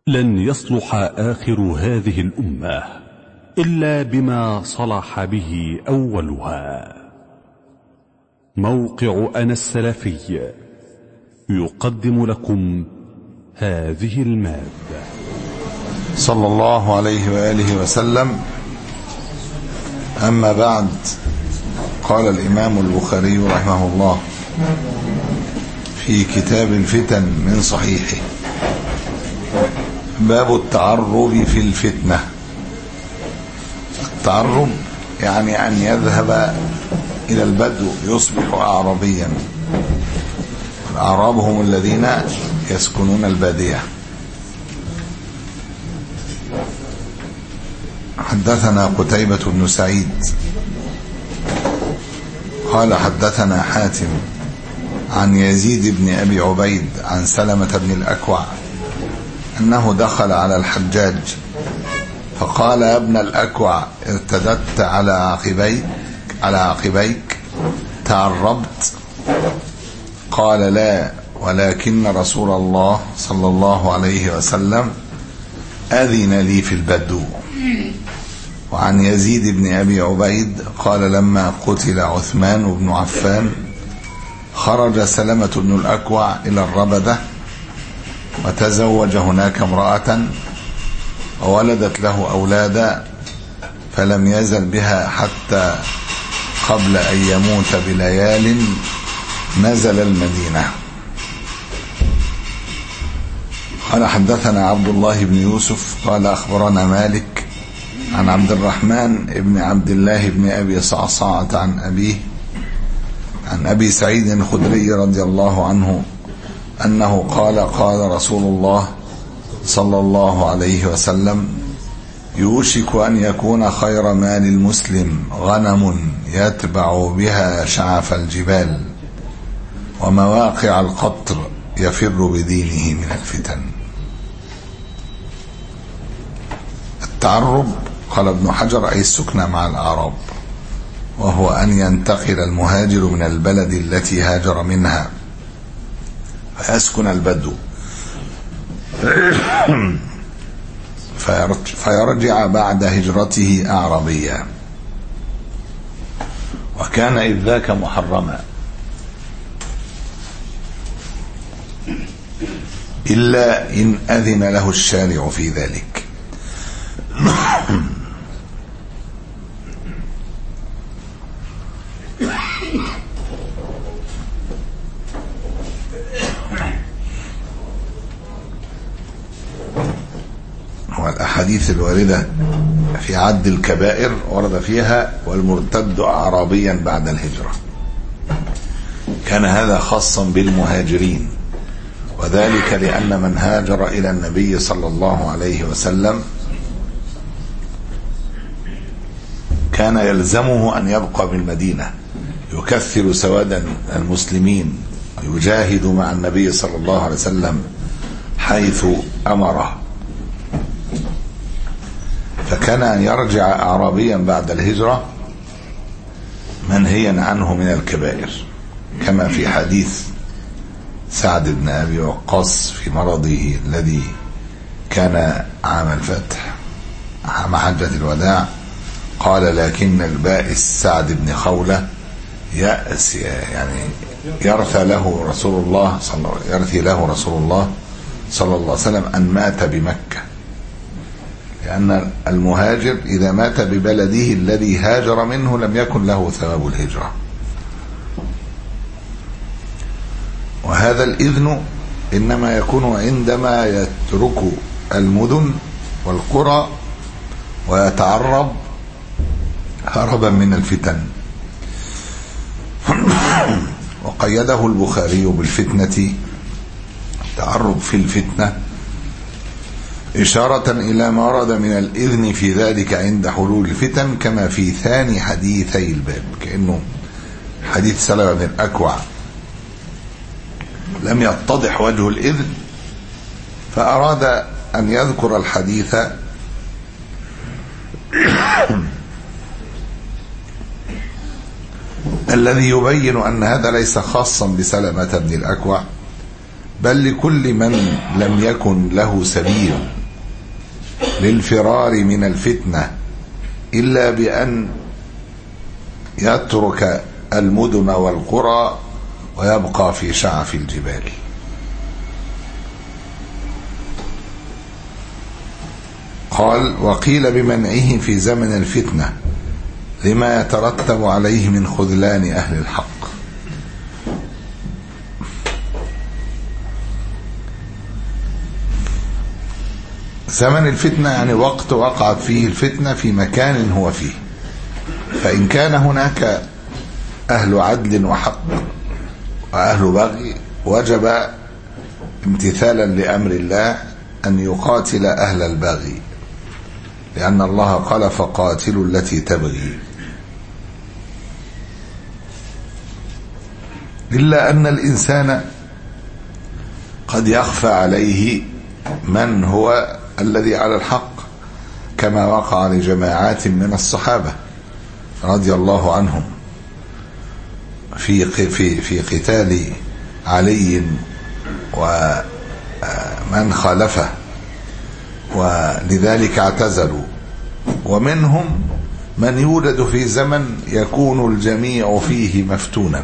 لن يصلح آخر هذه الأمة إلا بما صلح به أولها موقع أنا السلفي يقدم لكم هذه المادة صلى الله عليه وآله وسلم أما بعد قال الإمام البخاري رحمه الله في كتاب الفتن من صحيحه باب التعرب في الفتنة التعرب يعني أن يذهب إلى البدو يصبح أعربيا الأعراب هم الذين يسكنون البادية حدثنا قتيبة بن سعيد قال حدثنا حاتم عن يزيد بن أبي عبيد عن سلمة بن الأكوع أنه دخل على الحجاج فقال يا ابن الأكوع ارتددت على عقبيك على عقبيك تعربت قال لا ولكن رسول الله صلى الله عليه وسلم أذن لي في البدو وعن يزيد بن أبي عبيد قال لما قتل عثمان بن عفان خرج سلمة بن الأكوع إلى الربدة وتزوج هناك امرأة وولدت له أولادا فلم يزل بها حتى قبل أن يموت بليال نزل المدينة قال حدثنا عبد الله بن يوسف قال أخبرنا مالك عن عبد الرحمن بن عبد الله بن أبي صعصعة عن أبيه عن أبي سعيد الخدري رضي الله عنه أنه قال قال رسول الله صلى الله عليه وسلم يوشك أن يكون خير مال المسلم غنم يتبع بها شعف الجبال ومواقع القطر يفر بدينه من الفتن التعرب قال ابن حجر أي السكنى مع الأعراب وهو أن ينتقل المهاجر من البلد التي هاجر منها فيسكن البدو فيرجع بعد هجرته أعربيا وكان إذ ذاك محرما إلا إن أذن له الشارع في ذلك والأحاديث الواردة في عد الكبائر ورد فيها والمرتد أعرابيا بعد الهجرة كان هذا خاصا بالمهاجرين وذلك لأن من هاجر إلى النبي صلى الله عليه وسلم كان يلزمه أن يبقى بالمدينة يكثر سواد المسلمين ويجاهد مع النبي صلى الله عليه وسلم حيث أمره فكان أن يرجع أعرابيا بعد الهجرة منهيا عنه من الكبائر كما في حديث سعد بن أبي وقاص في مرضه الذي كان عام الفتح عام حجة الوداع قال لكن البائس سعد بن خولة يأس يعني يرثى له رسول الله صلى يرثي له رسول الله صلى الله عليه وسلم أن مات بمكة لأن المهاجر إذا مات ببلده الذي هاجر منه لم يكن له ثواب الهجرة وهذا الإذن إنما يكون عندما يترك المدن والقرى ويتعرب هربا من الفتن وقيده البخاري بالفتنة التعرب في الفتنة إشارة إلى ما ورد من الإذن في ذلك عند حلول الفتن كما في ثاني حديثي الباب كأنه حديث سلمة بن الأكوع لم يتضح وجه الإذن فأراد أن يذكر الحديث الذي يبين أن هذا ليس خاصا بسلمة بن الأكوع بل لكل من لم يكن له سبيل للفرار من الفتنة إلا بأن يترك المدن والقرى ويبقى في شعف الجبال قال وقيل بمنعه في زمن الفتنة لما يترتب عليه من خذلان أهل الحق زمن الفتنة يعني وقت وقعت فيه الفتنة في مكان هو فيه فإن كان هناك أهل عدل وحق وأهل بغي وجب امتثالا لأمر الله أن يقاتل أهل البغي لأن الله قال فقاتلوا التي تبغي إلا أن الإنسان قد يخفى عليه من هو الذي على الحق كما وقع لجماعات من الصحابة رضي الله عنهم في في في قتال علي ومن خالفه ولذلك اعتزلوا ومنهم من يولد في زمن يكون الجميع فيه مفتونا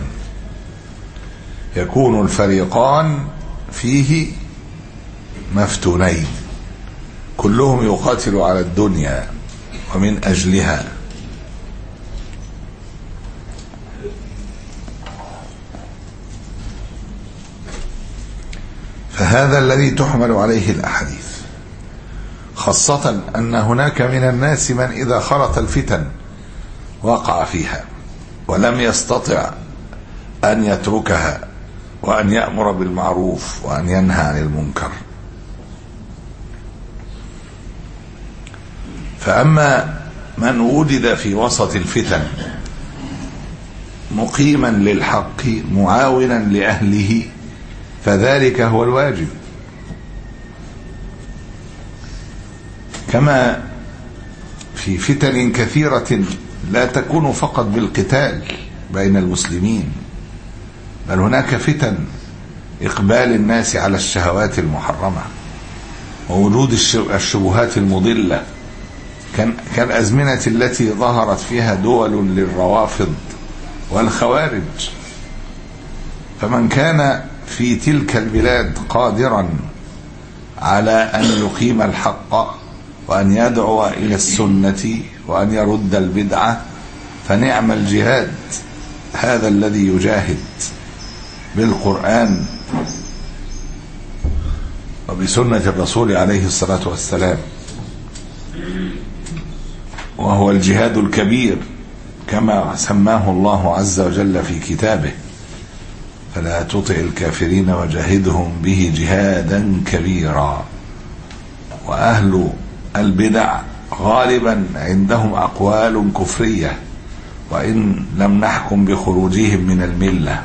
يكون الفريقان فيه مفتونين كلهم يقاتل على الدنيا ومن أجلها فهذا الذي تحمل عليه الأحاديث خاصة أن هناك من الناس من إذا خرط الفتن وقع فيها ولم يستطع أن يتركها وأن يأمر بالمعروف وأن ينهى عن المنكر فأما من وجد في وسط الفتن مقيما للحق معاونا لأهله فذلك هو الواجب كما في فتن كثيرة لا تكون فقط بالقتال بين المسلمين بل هناك فتن إقبال الناس على الشهوات المحرمة ووجود الشبهات المضلة كالأزمنة التي ظهرت فيها دول للروافض والخوارج فمن كان في تلك البلاد قادرا على أن يقيم الحق وأن يدعو إلى السنة وأن يرد البدعة فنعم الجهاد هذا الذي يجاهد بالقرآن وبسنة الرسول عليه الصلاة والسلام وهو الجهاد الكبير كما سماه الله عز وجل في كتابه فلا تطع الكافرين وجاهدهم به جهادا كبيرا وأهل البدع غالبا عندهم أقوال كفرية وإن لم نحكم بخروجهم من الملة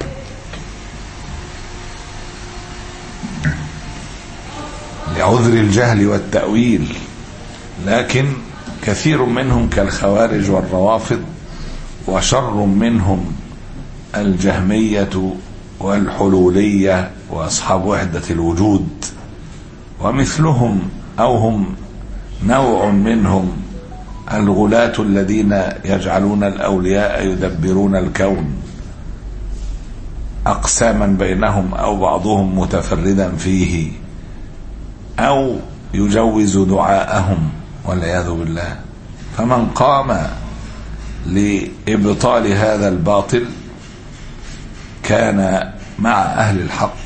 لعذر الجهل والتأويل لكن كثير منهم كالخوارج والروافض وشر منهم الجهمية والحلولية وأصحاب وحدة الوجود ومثلهم أو هم نوع منهم الغلاة الذين يجعلون الأولياء يدبرون الكون أقساما بينهم أو بعضهم متفردا فيه أو يجوز دعاءهم والعياذ بالله فمن قام لإبطال هذا الباطل كان مع أهل الحق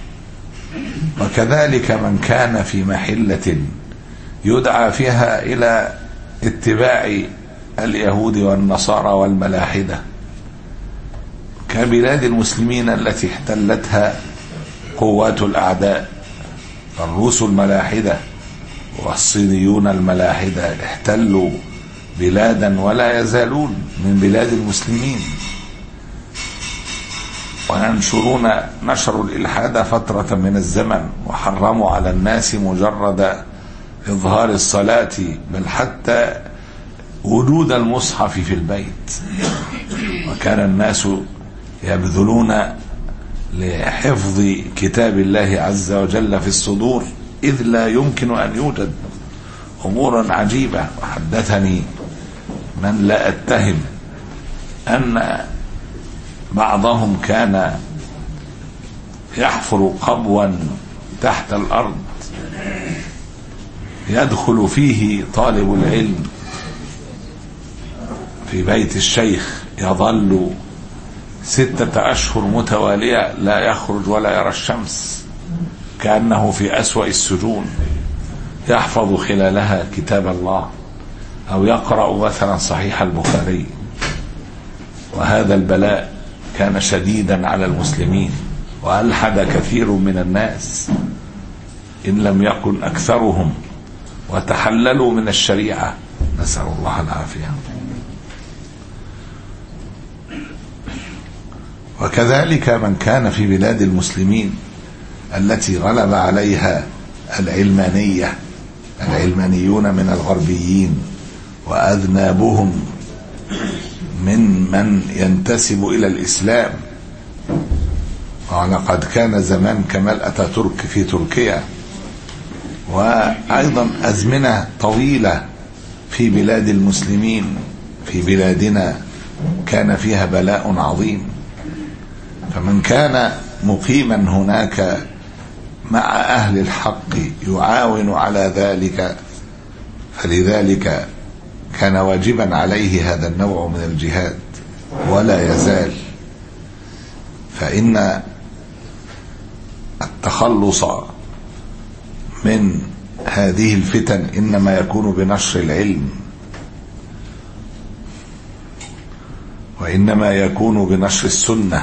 وكذلك من كان في محلة يدعى فيها إلى اتباع اليهود والنصارى والملاحدة كبلاد المسلمين التي احتلتها قوات الأعداء الروس الملاحدة والصينيون الملاحدة احتلوا بلادا ولا يزالون من بلاد المسلمين وينشرون نشروا الإلحاد فترة من الزمن وحرموا على الناس مجرد إظهار الصلاة بل حتى وجود المصحف في البيت وكان الناس يبذلون لحفظ كتاب الله عز وجل في الصدور إذ لا يمكن أن يوجد أمورا عجيبة وحدثني من لا أتهم أن بعضهم كان يحفر قبوا تحت الأرض يدخل فيه طالب العلم في بيت الشيخ يظل ستة أشهر متوالية لا يخرج ولا يرى الشمس كأنه في أسوأ السجون يحفظ خلالها كتاب الله أو يقرأ مثلا صحيح البخاري وهذا البلاء كان شديدا على المسلمين وألحد كثير من الناس إن لم يكن أكثرهم وتحللوا من الشريعة نسأل الله العافية وكذلك من كان في بلاد المسلمين التي غلب عليها العلمانية العلمانيون من الغربيين وأذنابهم من من ينتسب إلى الإسلام ولقد كان زمان كمال أتاتورك في تركيا وأيضا أزمنة طويلة في بلاد المسلمين في بلادنا كان فيها بلاء عظيم فمن كان مقيما هناك مع أهل الحق يعاون على ذلك فلذلك كان واجبا عليه هذا النوع من الجهاد ولا يزال فإن التخلص من هذه الفتن إنما يكون بنشر العلم وإنما يكون بنشر السنة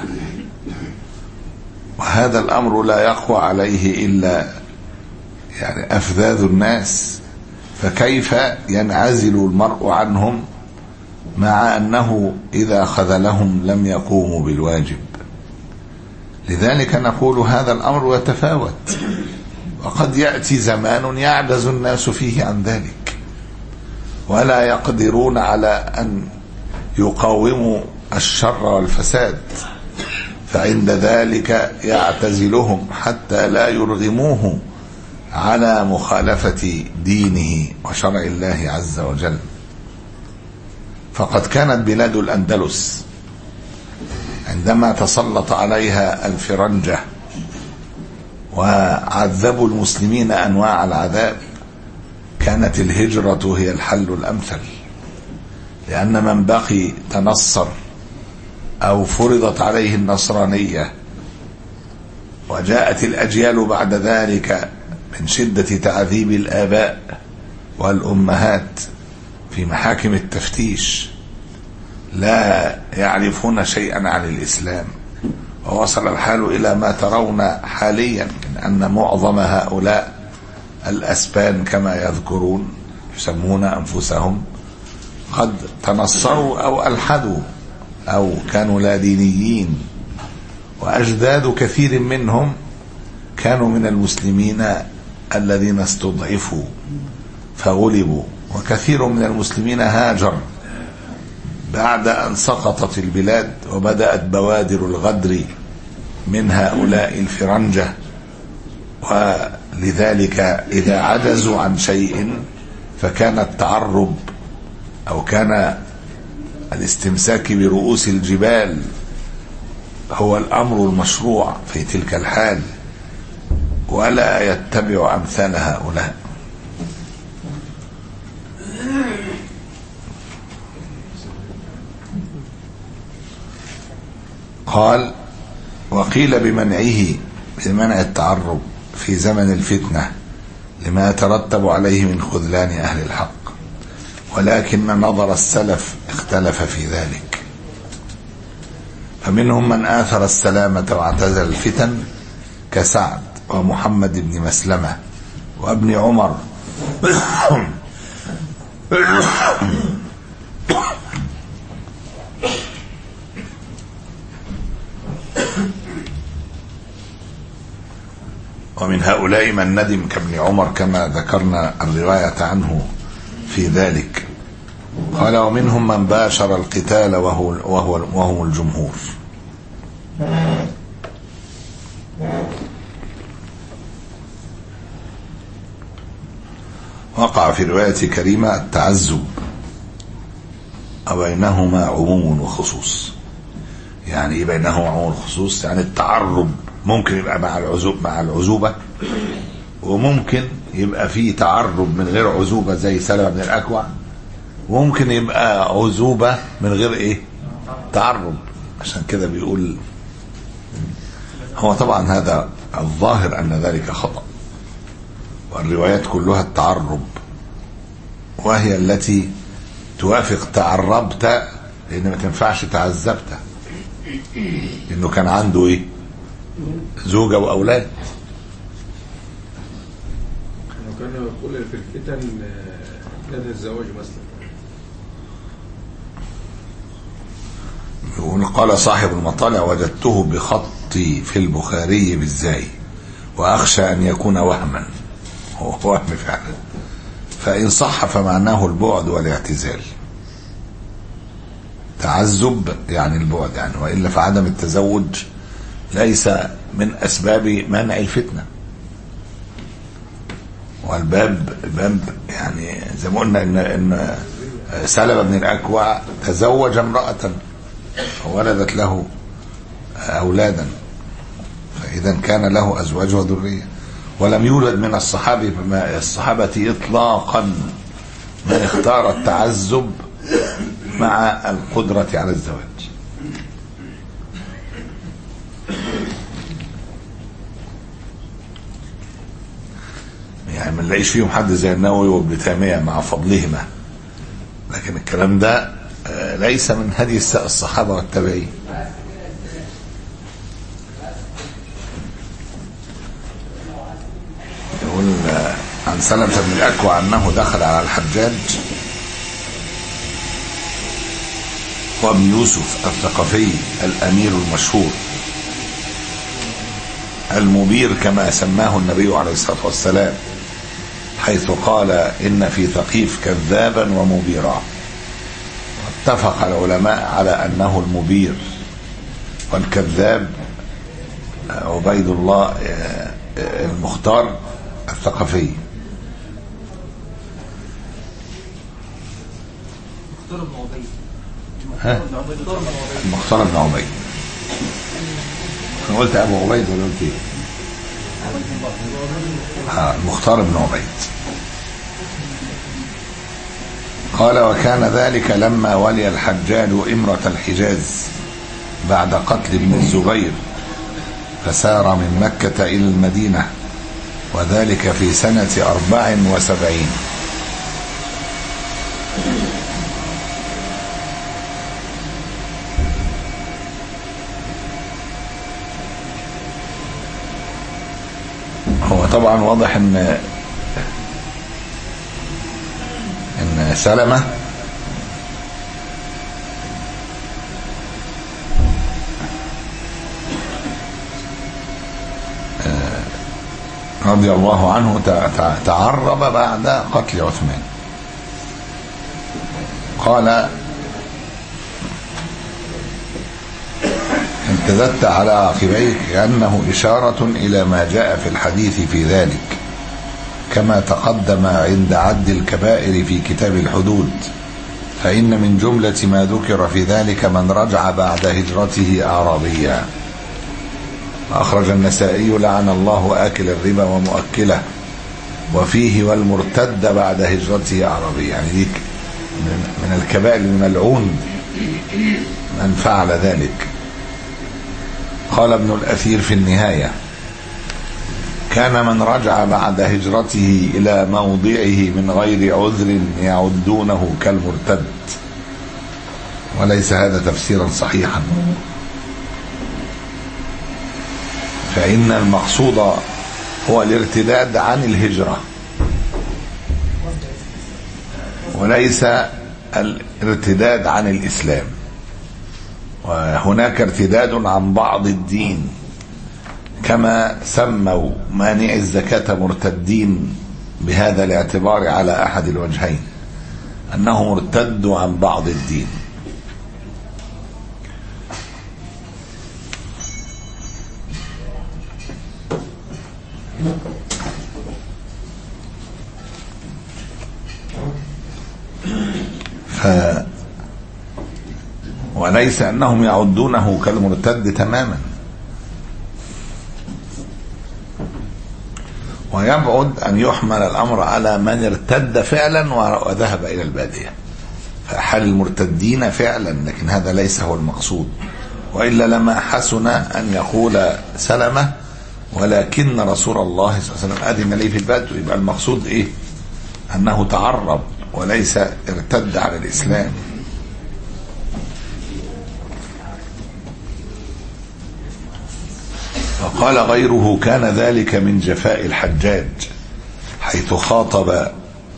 وهذا الأمر لا يقوى عليه إلا يعني أفذاذ الناس فكيف ينعزل المرء عنهم مع أنه إذا خذلهم لم يقوموا بالواجب لذلك نقول هذا الأمر يتفاوت وقد يأتي زمان يعجز الناس فيه عن ذلك ولا يقدرون على أن يقاوموا الشر والفساد فعند ذلك يعتزلهم حتى لا يرغموه على مخالفة دينه وشرع الله عز وجل فقد كانت بلاد الأندلس عندما تسلط عليها الفرنجة وعذبوا المسلمين أنواع العذاب كانت الهجرة هي الحل الأمثل لأن من بقي تنصر أو فرضت عليه النصرانية وجاءت الأجيال بعد ذلك من شدة تعذيب الآباء والأمهات في محاكم التفتيش لا يعرفون شيئا عن الإسلام ووصل الحال إلى ما ترون حاليا من أن معظم هؤلاء الأسبان كما يذكرون يسمون أنفسهم قد تنصروا أو ألحدوا أو كانوا لا دينيين وأجداد كثير منهم كانوا من المسلمين الذين استضعفوا فغلبوا وكثير من المسلمين هاجر بعد أن سقطت البلاد وبدأت بوادر الغدر من هؤلاء الفرنجة ولذلك إذا عجزوا عن شيء فكان التعرب أو كان الاستمساك برؤوس الجبال هو الأمر المشروع في تلك الحال ولا يتبع أمثال هؤلاء قال وقيل بمنعه بمنع التعرب في زمن الفتنة لما يترتب عليه من خذلان أهل الحق ولكن نظر السلف اختلف في ذلك فمنهم من آثر السلامة واعتزل الفتن كسعد ومحمد بن مسلمة وابن عمر ومن هؤلاء من ندم كابن عمر كما ذكرنا الرواية عنه في ذلك قال ومنهم من باشر القتال وهو وهو وهم الجمهور وقع في رواية كريمة التعذب وبينهما عموم وخصوص يعني ايه بينهما عموم وخصوص يعني التعرب ممكن يبقى مع العزوب مع العزوبة وممكن يبقى فيه تعرب من غير عزوبة زي سلمة بن الأكوع وممكن يبقى عزوبة من غير ايه تعرب عشان كده بيقول هو طبعا هذا الظاهر أن ذلك خطأ والروايات كلها التعرب وهي التي توافق تعربت لأن ما تنفعش تعذبت لأنه كان عنده إيه زوجة وأولاد وكان يقول في الفتن آه، لدى الزواج مثلا يقول قال صاحب المطالع وجدته بخطي في البخاري بالزاي وأخشى أن يكون وهما هو وهم فعلا فإن صح فمعناه البعد والاعتزال تعذب يعني البعد يعني وإلا فعدم التزوج ليس من أسباب منع الفتنة والباب باب يعني زي ما قلنا إن, إن سلمة بن الأكوع تزوج امرأة وولدت له أولادا فإذا كان له أزواج وذرية ولم يولد من الصحابة الصحابة إطلاقا من اختار التعذب مع القدرة على الزواج يعني ما نلاقيش فيهم حد زي النووي وابن تيمية مع فضلهما لكن الكلام ده آه، ليس من هدي الصحابة والتابعين يقول آه، عن سلمة بن الأكوع أنه دخل على الحجاج وابن يوسف الثقفي الأمير المشهور المبير كما سماه النبي عليه الصلاة والسلام حيث قال إن في ثقيف كذابا ومبيرا اتفق العلماء على أنه المبير والكذاب عبيد الله آه، آه، المختار الثقفي مختار بن عبيد ها مختار بن عبيد المختار بن عبيد انا قلت ابو عبيد ولا قلت ايه؟ آه المختار بن عبيد قال وكان ذلك لما ولي الحجاج إمرة الحجاز بعد قتل ابن الزبير فسار من مكة إلى المدينة وذلك في سنة أربع وسبعين هو طبعا واضح ان ان سلمة آه، رضي الله عنه تع- تع- تعرب بعد قتل عثمان قال امتددت على عقبيك كأنه إشارة إلى ما جاء في الحديث في ذلك كما تقدم عند عد الكبائر في كتاب الحدود فإن من جملة ما ذكر في ذلك من رجع بعد هجرته أعرابيا أخرج النسائي لعن الله آكل الربا ومؤكله وفيه والمرتد بعد هجرته أعرابيا يعني دي من من الكبائر الملعون من فعل ذلك قال ابن الأثير في النهاية كان من رجع بعد هجرته إلى موضعه من غير عذر يعدونه كالمرتد وليس هذا تفسيرا صحيحا فإن المقصود هو الارتداد عن الهجرة وليس الارتداد عن الإسلام وهناك ارتداد عن بعض الدين كما سموا مانع الزكاة مرتدين بهذا الاعتبار على أحد الوجهين أنه مرتد عن بعض الدين وليس أنهم يعدونه كالمرتد تماما ويبعد أن يحمل الأمر على من ارتد فعلا وذهب إلى البادية فحال المرتدين فعلا لكن هذا ليس هو المقصود وإلا لما حسن أن يقول سلمة ولكن رسول الله صلى الله عليه وسلم أذن لي في البدء يبقى المقصود إيه أنه تعرب وليس ارتد على الإسلام وقال غيره كان ذلك من جفاء الحجاج حيث خاطب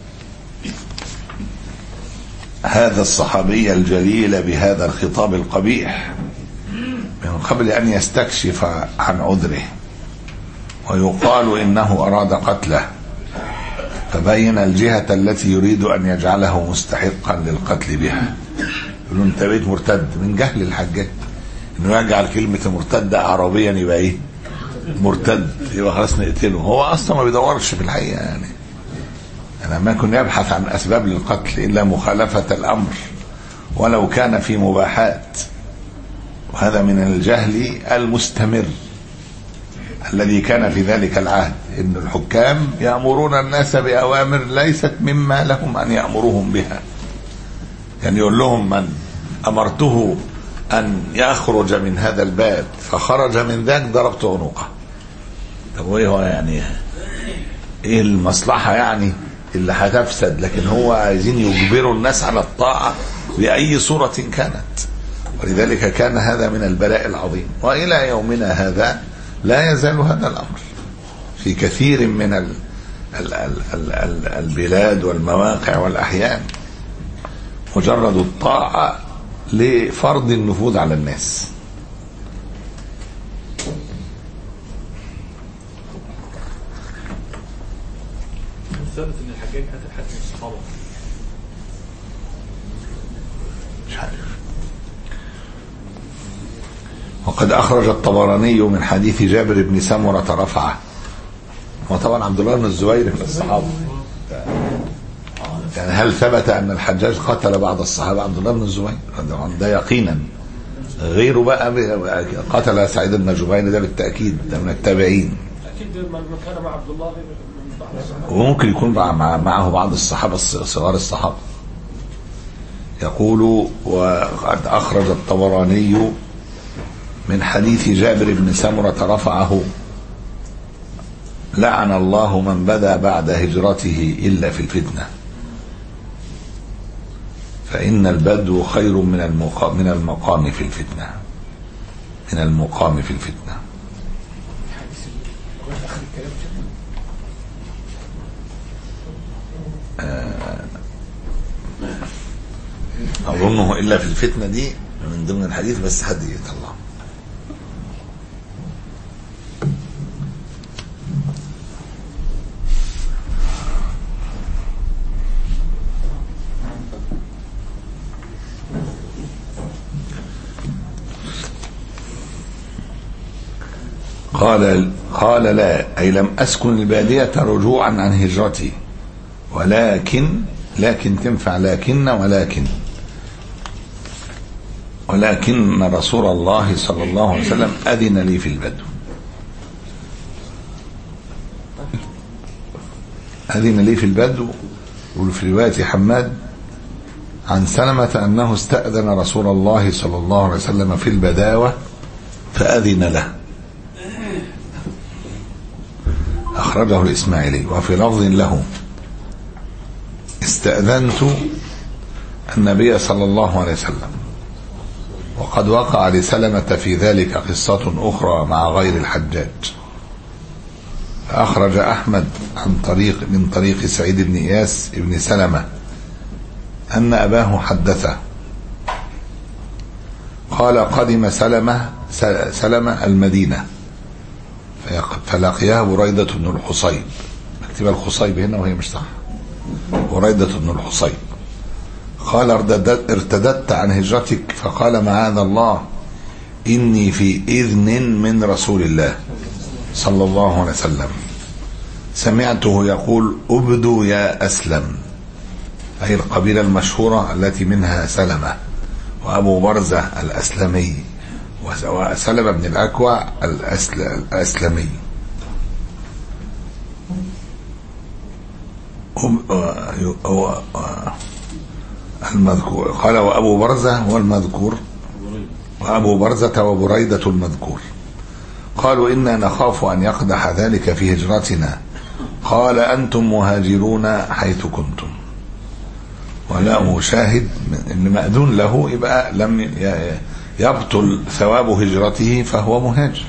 هذا الصحابي الجليل بهذا الخطاب القبيح من قبل أن يستكشف عن عذره ويقال إنه أراد قتله فبين الجهة التي يريد أن يجعله مستحقا للقتل بها يقول له انت بقيت مرتد من جهل الحجاج انه يجعل كلمة مرتد عربيا يبقى ايه مرتد يبقى خلاص نقتله هو اصلا ما بيدورش في الحقيقة يعني أنا ما يكون يبحث عن أسباب للقتل إلا مخالفة الأمر ولو كان في مباحات وهذا من الجهل المستمر الذي كان في ذلك العهد ان الحكام يامرون الناس باوامر ليست مما لهم ان يامروهم بها يعني يقول لهم من امرته ان يخرج من هذا الباب فخرج من ذاك ضربت عنقه طب وايه هو يعني ايه المصلحه يعني اللي هتفسد لكن هو عايزين يجبروا الناس على الطاعه باي صوره كانت ولذلك كان هذا من البلاء العظيم والى يومنا هذا لا يزال هذا الامر في كثير من ال ال ال ال ال البلاد والمواقع والاحيان مجرد الطاعه لفرض النفوذ على الناس ثابت ان الحجاج قتل حد من الصحابه مش عارف وقد أخرج الطبراني من حديث جابر بن سمرة رفعه وطبعا عبد الله بن الزبير من الصحابة يعني هل ثبت أن الحجاج قتل بعض الصحابة عبد الله بن الزبير ده يقينا غيره بقى قتل سعيد بن جبير ده بالتأكيد ده من التابعين اكيد من كان مع عبد الله من بعض الصحابه وممكن يكون مع مع- معه بعض الصحابة الص- صغار الصحابة يقول وقد أخرج الطبراني من حديث جابر بن سمرة رفعه لعن الله من بدا بعد هجرته إلا في الفتنة فإن البدو خير من المقام, من المقام في الفتنة من المقام في الفتنة أظنه إلا في الفتنة دي من ضمن الحديث بس حد يطلع قال قال لا أي لم أسكن البادية رجوعا عن هجرتي ولكن لكن تنفع لكن ولكن ولكن رسول الله صلى الله عليه وسلم أذن لي في البدو أذن لي في البدو وفي رواية حماد عن سلمة أنه استأذن رسول الله صلى الله عليه وسلم في البداوة فأذن له أخرجه الإسماعيلي وفي لفظ له استأذنت النبي صلى الله عليه وسلم وقد وقع لسلمة في ذلك قصة أخرى مع غير الحجاج أخرج أحمد عن طريق من طريق سعيد بن إياس بن سلمة أن أباه حدثه قال قدم سلمة سلمة المدينة فلقياه بريدة بن الحصيب اكتب الخصيب هنا وهي مش صح بريدة بن الحصيب قال ارتدت, ارتدت عن هجرتك فقال معاذ الله إني في إذن من رسول الله صلى الله عليه وسلم سمعته يقول أبدوا يا أسلم أي القبيلة المشهورة التي منها سلمة وأبو برزة الأسلمي وسلمة بن الأكوع الأسل... الأسلمي هم- آه، هو- آه، المذكور قال وأبو برزة هو المذكور وأبو برزة وبريدة المذكور قالوا إنا نخاف أن يقدح ذلك في هجرتنا قال أنتم مهاجرون حيث كنتم وله شاهد من- إن مأذون له يبقى لم ي- يبطل ثواب هجرته فهو مهاجر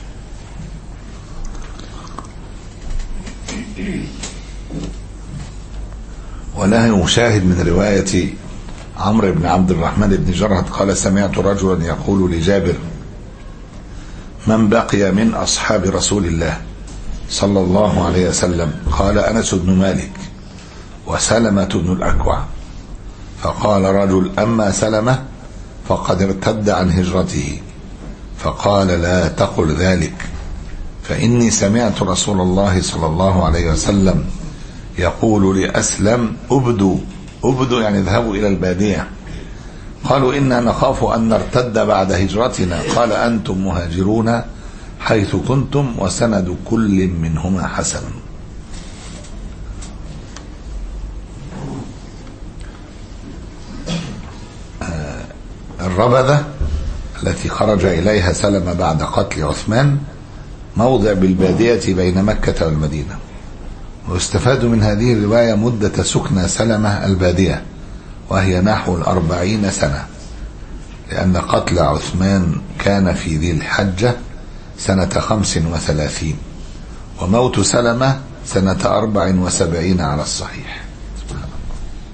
وله شاهد من رواية عمرو بن عبد الرحمن بن جرهد قال سمعت رجلا يقول لجابر من بقي من أصحاب رسول الله صلى الله عليه وسلم قال أنس بن مالك وسلمة بن الأكوع فقال رجل أما سلمة فقد ارتد عن هجرته فقال لا تقل ذلك فإني سمعت رسول الله صلى الله عليه وسلم يقول لأسلم أبدوا أبدوا يعني اذهبوا إلى البادية قالوا إنا نخاف أن نرتد بعد هجرتنا قال أنتم مهاجرون حيث كنتم وسند كل منهما حسن آه، الربذة التي خرج إليها سلم بعد قتل عثمان موضع بالبادية بين مكة والمدينة ويستفاد من هذه الرواية مدة سكن سلمة البادية وهي نحو الأربعين سنة لأن قتل عثمان كان في ذي الحجة سنة خمس وثلاثين وموت سلمة سنة أربع وسبعين على الصحيح سبحان الله.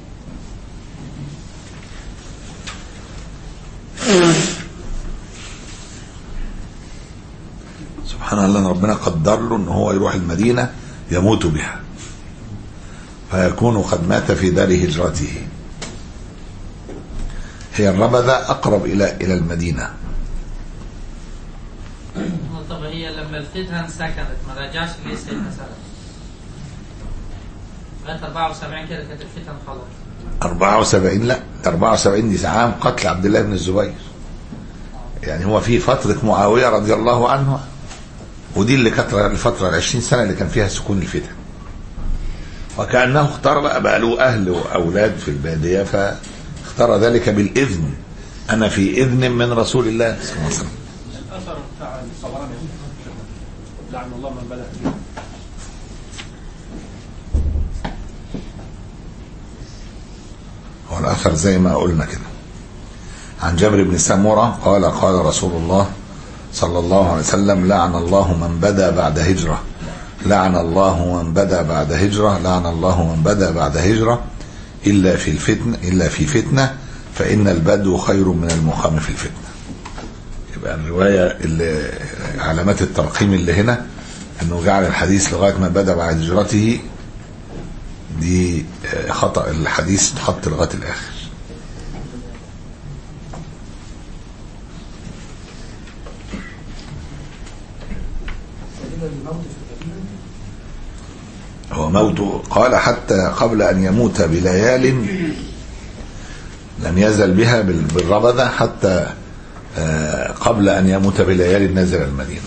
سبحان الله ان ربنا قدر له ان هو يروح المدينه يموت بها فيكون قد مات في دار هجرته هي الربذة أقرب إلى إلى المدينة طب هي لما الفتن سكنت ما رجعش ليه سيدنا سلمة لغايه 74 كده كانت الفتن خلاص 74 لا ده 74 دي عام قتل عبد الله بن الزبير يعني هو في فترة معاوية رضي الله عنه ودي اللي كانت الفترة ال 20 سنة اللي كان فيها سكون الفتن وكأنه اختار بقى بقى له أهل وأولاد في البادية فاختار ذلك بالإذن أنا في إذن من رسول الله صلى الله عليه وسلم الاثر بتاع الصبراني لعن الله من بدا فيه هو الأثر زي ما قلنا كده عن جابر بن سمرة قال قال رسول الله صلى الله عليه وسلم لعن الله من بدا بعد هجرة لعن الله من بدا بعد هجرة لعن الله من بدا بعد هجرة إلا في الفتنة إلا في فتنة فإن البدو خير من المقام في الفتنة يبقى الرواية اللي علامات الترقيم اللي هنا انه جعل الحديث لغاية ما بدا بعد هجرته دي آه، خطأ الحديث اتحط لغاية الآخر هو موته قال حتى قبل أن يموت بليال لم يزل بها بال- بالربذة حتى آه، قبل أن يموت بليال نزل المدينة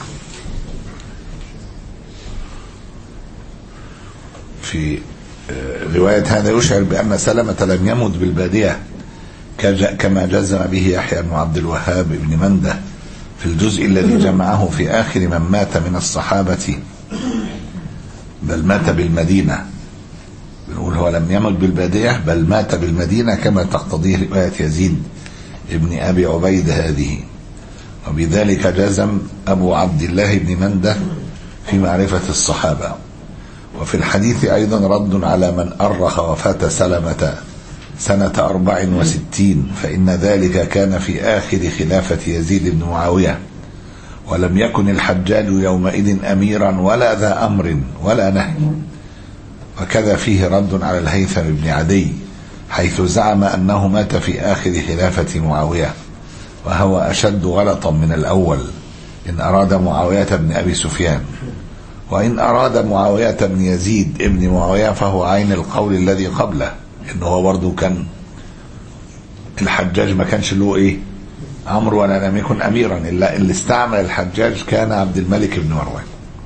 في آه، رواية هذا يشعر بأن سلمة لم يمت بالبادية كج- كما جزم به يحيى بن عبد الوهاب بن منده في الجزء الذي جمعه في آخر من مات من الصحابة بل مات بالمدينة بنقول هو لم يمت بالبادية بل مات بالمدينة كما تقتضيه رواية يزيد ابن أبي عبيد هذه وبذلك جزم أبو عبد الله بن منده في معرفة الصحابة وفي الحديث أيضا رد على من أرخ وفاة سلمة سنة أربع وستين فإن ذلك كان في آخر خلافة يزيد بن معاوية ولم يكن الحجاج يومئذ أميرا ولا ذا أمر ولا نهي وكذا فيه رد على الهيثم بن عدي حيث زعم أنه مات في آخر خلافة معاوية وهو أشد غلطا من الأول إن أراد معاوية بن أبي سفيان وإن أراد معاوية بن يزيد ابن معاوية فهو عين القول الذي قبله ان هو برضو كان الحجاج ما كانش له ايه امر ولا لم يكن اميرا الا اللي استعمل الحجاج كان عبد الملك بن مروان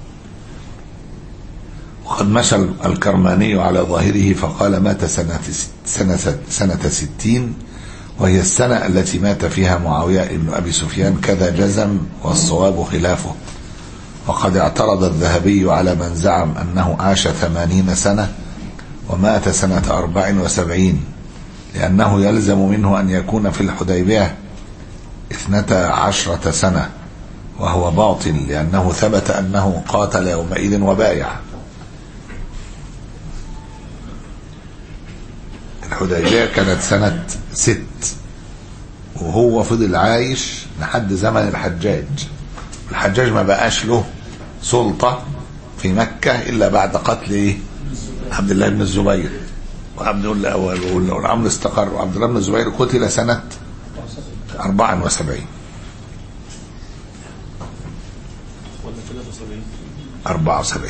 وقد مشى الكرماني على ظاهره فقال مات سنة سنة سنة ستين وهي السنة التي مات فيها معاوية بن أبي سفيان كذا جزم والصواب خلافه وقد اعترض الذهبي على من زعم أنه عاش ثمانين سنة ومات سنة أربع وسبعين لأنه يلزم منه أن يكون في الحديبية اثنتا عشرة سنة وهو باطل لأنه ثبت أنه قاتل يومئذ وبايع الحديبية كانت سنة ست وهو فضل عايش لحد زمن الحجاج الحجاج ما بقاش له سلطة في مكة إلا بعد قتل إيه؟ عبد الله بن الزبير وعبد الله والأمر استقر وعبد الله بن الزبير قتل سنة 74 ولا 73 74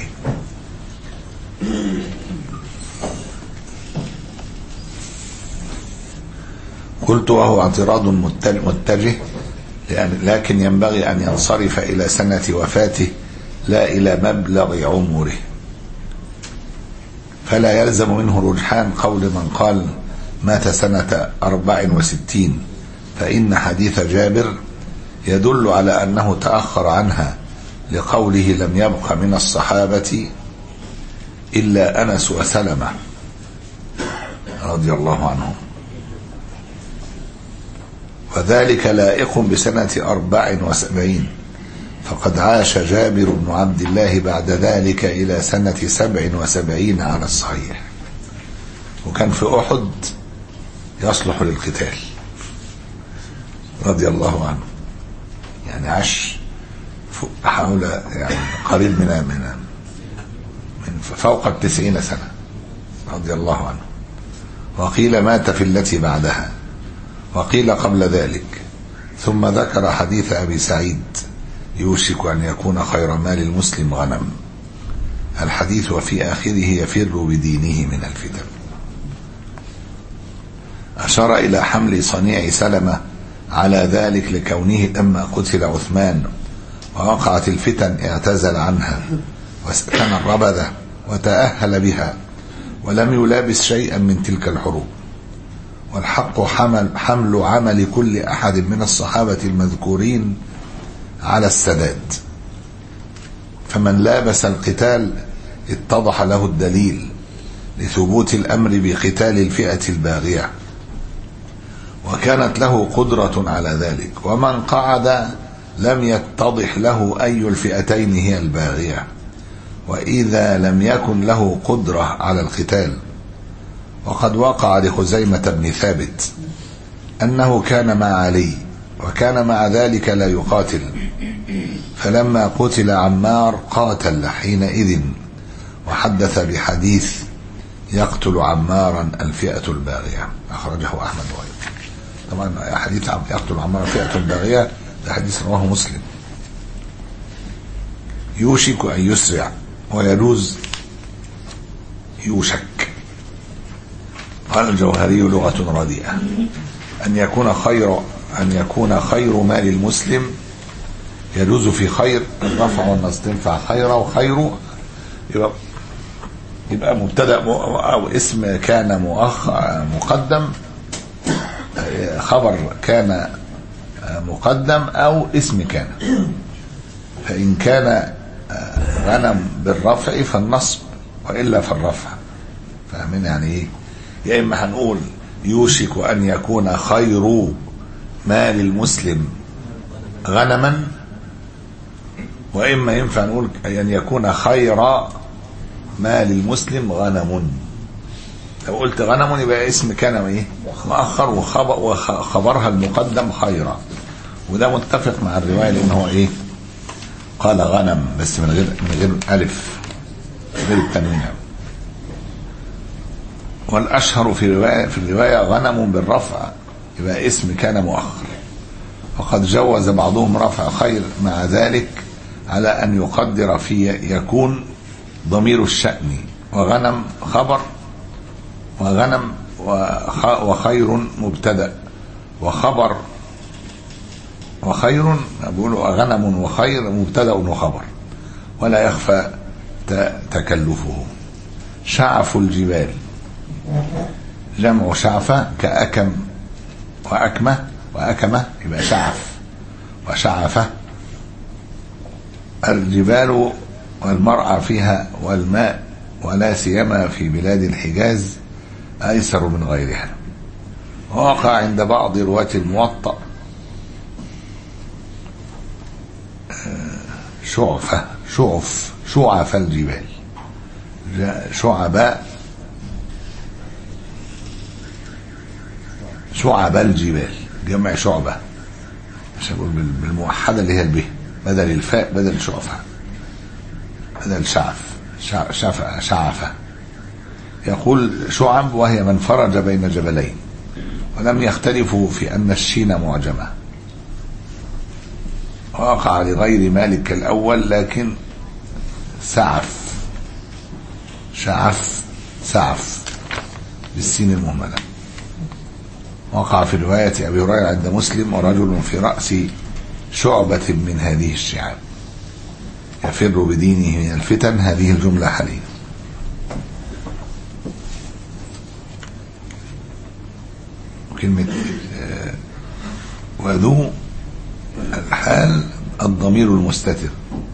قلت وهو اعتراض متل- متجه لأن لكن ينبغي أن ينصرف إلى سنة وفاته لا إلى مبلغ عمره فلا يلزم منه رجحان قول من قال مات سنة أربع وستين فإن حديث جابر يدل على أنه تأخر عنها لقوله لم يبق من الصحابة إلا أنس وسلمة رضي الله عنهم وذلك لائق بسنة أربع وسبعين فقد عاش جابر بن عبد الله بعد ذلك إلى سنة سبع وسبعين على الصحيح وكان في أحد يصلح للقتال رضي الله عنه يعني عاش فوق- حول يعني قريب من من من فوق التسعين سنة رضي الله عنه وقيل مات في التي بعدها وقيل قبل ذلك ثم ذكر حديث أبي سعيد يوشك أن يكون خير مال المسلم غنم الحديث وفي آخره يفر بدينه من الفتن أشار إلى حمل صنيع سلمة على ذلك لكونه لما قتل عثمان ووقعت الفتن اعتزل عنها وسكن الربذة وتأهل بها ولم يلابس شيئا من تلك الحروب والحق حمل, حمل عمل كل أحد من الصحابة المذكورين على السداد فمن لابس القتال اتضح له الدليل لثبوت الأمر بقتال الفئة الباغية وكانت له قدرة على ذلك ومن قعد لم يتضح له أي الفئتين هي الباغية وإذا لم يكن له قدرة على القتال وقد وقع لخزيمة بن ثابت أنه كان مع علي وكان مع ذلك لا يقاتل فلما قتل عمار قاتل حينئذ وحدث بحديث يقتل عمارا الفئة الباغية أخرجه أحمد وغيره طبعا حديث عم- يقتل عمارا الفئة الباغية ده حديث رواه مسلم يوشك أن يسرع ويجوز يوشك قال الجوهري لغة رديئة أن يكون خير أن يكون خير مال المسلم يجوز في خير الرفع والنصب تنفع خير وخير يبقى يبقى مبتدا م- او اسم كان مؤخ مقدم آه، خبر كان آه، مقدم او اسم كان فان كان آه، غنم بالرفع فالنصب والا فالرفع فاهمين يعني ايه يا اما هنقول يوشك ان يكون خير مال المسلم غنما واما ينفع نقول ان يكون خير مال المسلم غنم لو قلت غنم يبقى اسم كان ايه مؤخر وخبر وخبرها المقدم خيرا وده متفق مع الروايه لان هو ايه قال غنم بس من غير من غير الف غير التنوين والاشهر في روايه في الروايه غنم بالرفع يبقى اسم كان مؤخر وقد جوز بعضهم رفع خير مع ذلك على أن يقدر في يكون ضمير الشأن وغنم خبر وغنم وخ- وخير مبتدا وخبر وخير بيقولوا غنم وخير مبتدا وخبر ولا يخفى ت- تكلفه شعف الجبال جمع شعفة كأكم وأكمة وأكمة يبقى شعف وشعفة الجبال والمرعى فيها والماء ولا سيما في بلاد الحجاز أيسر من غيرها وقع عند بعض رواة الموطأ آه، شعفة شعف شعف الجبال جاء شعباء شعب الجبال جمع شعبة مش هقول بال- بالموحدة اللي هي الب بدل الفاء بدل شعفة بدل شعف شع- شعف شعفة يقول شعب وهي من فرج بين جبلين ولم يختلفوا في أن الشين معجمة وقع لغير مالك الأول لكن سعف شعف سعف بالسين المهملة وقع في رواية أبي هريرة عند مسلم ورجل في رأس شعبة من هذه الشعاب يفر بدينه من الفتن هذه الجملة حاليا كلمة آه، وذو الحال الضمير المستتر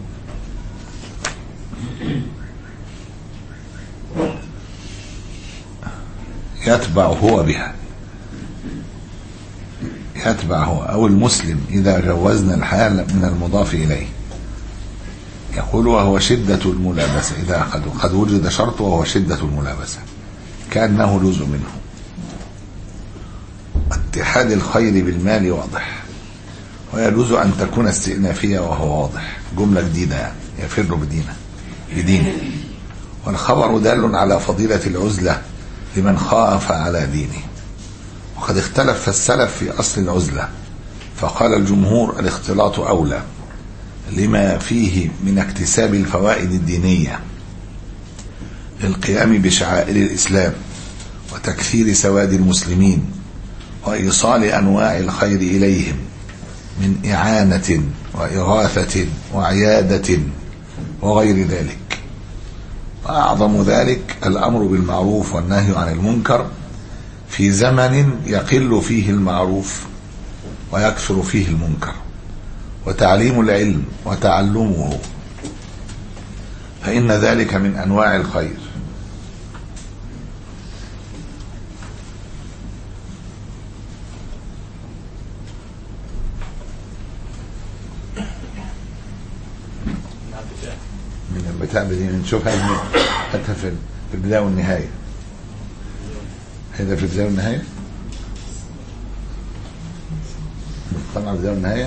يتبع هو بها يتبع هو أو المسلم إذا جوزنا الحال من المضاف إليه يقول وهو شدة الملابسة إذا قد, قد وجد شرط وهو شدة الملابسة كأنه جزء منه اتحاد الخير بالمال واضح ويجوز أن تكون استئنافية وهو واضح جملة جديدة يعني يفر بدينه بدينه والخبر دال على فضيلة العزلة لمن خاف على دينه وقد اختلف السلف في أصل العزلة فقال الجمهور الاختلاط أولى لما فيه من اكتساب الفوائد الدينية للقيام بشعائر الإسلام وتكثير سواد المسلمين وإيصال أنواع الخير إليهم من إعانة وإغاثة وعيادة وغير ذلك وأعظم ذلك الأمر بالمعروف والنهي عن المنكر في زمن يقل فيه المعروف ويكثر فيه المنكر وتعليم العلم وتعلمه فإن ذلك من أنواع الخير من البتاع دي نشوفها إن- حتى في في البداية والنهاية هذا في البداية والنهاية طلع البداية والنهاية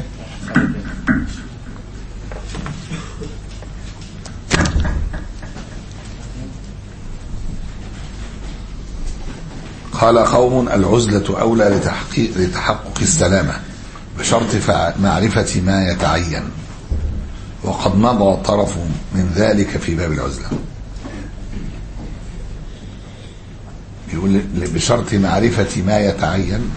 قال قوم العزلة أولى لتحقيق لتحقق السلامة بشرط فع- معرفة ما يتعين وقد مضى طرف من ذلك في باب العزلة يقول ل- بشرط معرفة ما يتعين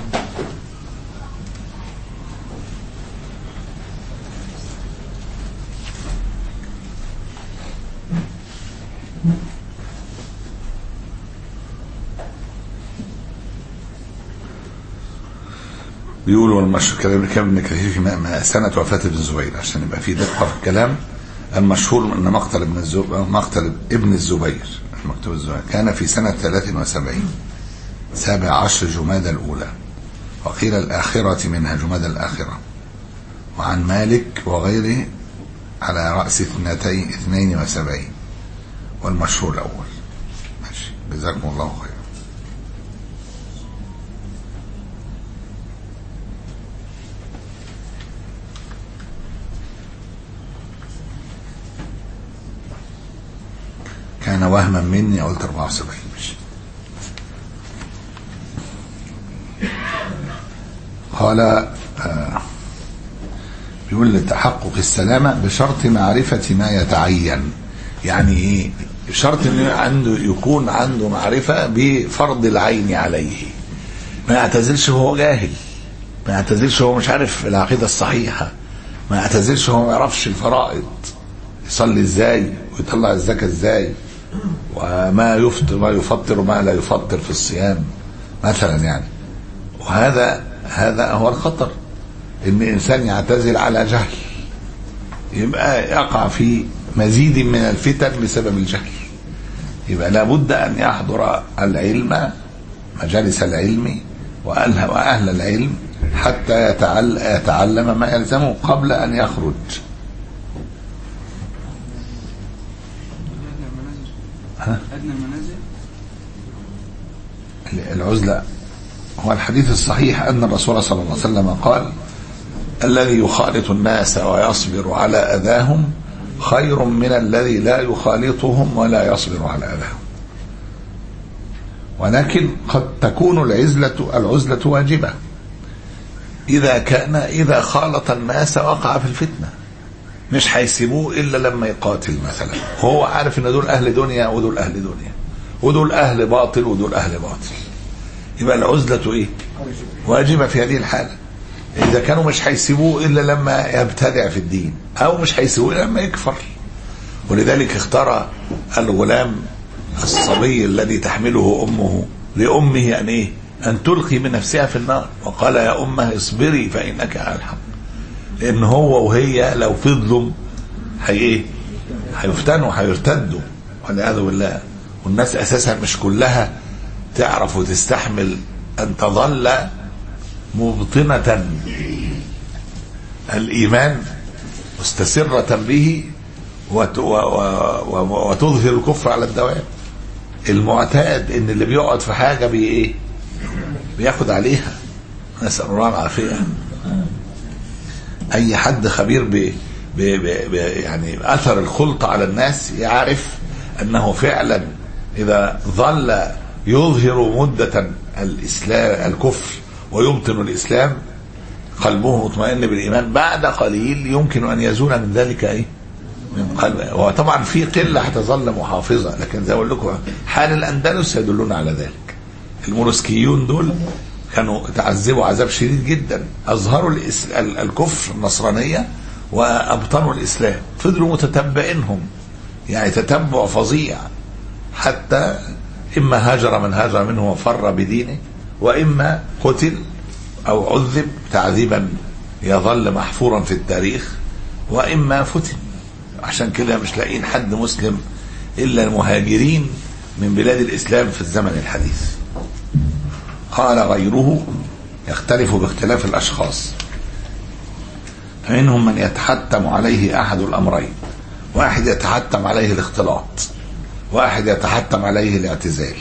بيقول والمشهور كلام كلام ابن كثير في م- م- سنة وفاة ابن الزبير عشان يبقى في دقة في الكلام المشهور أن مقتل ابن الزبير مقتل ابن الزبير مكتوب الزبير كان في سنة 73 سابع عشر جمادى الأولى وقيل الآخرة منها جمادى الآخرة وعن مالك وغيره على رأس اثنتين اثنين وسبعين والمشهور الأول ماشي جزاكم الله خيرا كان وهما مني قلت 74 ماشي قال آه بيقول لتحقق السلامة بشرط معرفة ما يتعين يعني ايه شرط انه عنده يكون عنده معرفة بفرض العين عليه ما يعتزلش وهو جاهل ما يعتزلش وهو مش عارف العقيدة الصحيحة ما يعتزلش وهو ما يعرفش الفرائض يصلي ازاي ويطلع الزكاة ازاي وما يفطر ما يفطر وما لا يفطر في الصيام مثلا يعني وهذا هذا هو الخطر ان انسان يعتزل على جهل يبقى يقع في مزيد من الفتن بسبب الجهل يبقى لابد ان يحضر العلم مجالس العلم واهل واهل العلم حتى يتعل يتعلم ما يلزمه قبل ان يخرج أدنى المنازل العزلة هو الحديث الصحيح أن الرسول صلى الله عليه وسلم قال الذي يخالط الناس ويصبر على أذاهم خير من الذي لا يخالطهم ولا يصبر على أذاهم ولكن قد تكون العزلة العزلة واجبة إذا كان إذا خالط الناس وقع في الفتنة مش هيسيبوه إلا لما يقاتل مثلا هو عارف إن دول أهل دنيا ودول أهل دنيا ودول أهل باطل ودول أهل باطل يبقى العزلة إيه واجبة في هذه الحالة إذا كانوا مش هيسيبوه إلا لما يبتدع في الدين أو مش هيسيبوه إلا لما يكفر ولذلك اختار الغلام الصبي الذي تحمله أمه لأمه أن إيه أن تلقي من نفسها في النار وقال يا أمه اصبري فإنك على الحق لأن هو وهي لو فضلوا هي إيه هيفتنوا هيرتدوا والعياذ بالله والناس أساسا مش كلها تعرف وتستحمل أن تظل مبطنة الإيمان مستسرة به وت- و- و- و- وتظهر الكفر على الدوام المعتاد ان اللي بيقعد في حاجه بي ايه بياخد عليها نسال الله العافيه اي حد خبير ب ب ب ب يعني اثر الخلط على الناس يعرف انه فعلا اذا ظل يظهر مده الاسلام الكفر ويبطن الاسلام قلبه مطمئن بالايمان بعد قليل يمكن ان يزول من ذلك ايه من قلبه وطبعا في قله هتظل محافظه لكن زي ما اقول لكم حال الاندلس يدلون على ذلك المورسكيون دول كانوا تعذبوا عذاب شديد جدا اظهروا الإس- ال- الكفر النصرانيه وابطنوا الاسلام فضلوا متتبعينهم يعني تتبع فظيع حتى اما هاجر من هاجر منه وفر بدينه واما قتل او عذب تعذيبا يظل محفورا في التاريخ واما فتن عشان كده مش لاقيين حد مسلم الا المهاجرين من بلاد الاسلام في الزمن الحديث قال غيره يختلف باختلاف الاشخاص فمنهم من يتحتم عليه احد الامرين واحد يتحتم عليه الاختلاط واحد يتحتم عليه الاعتزال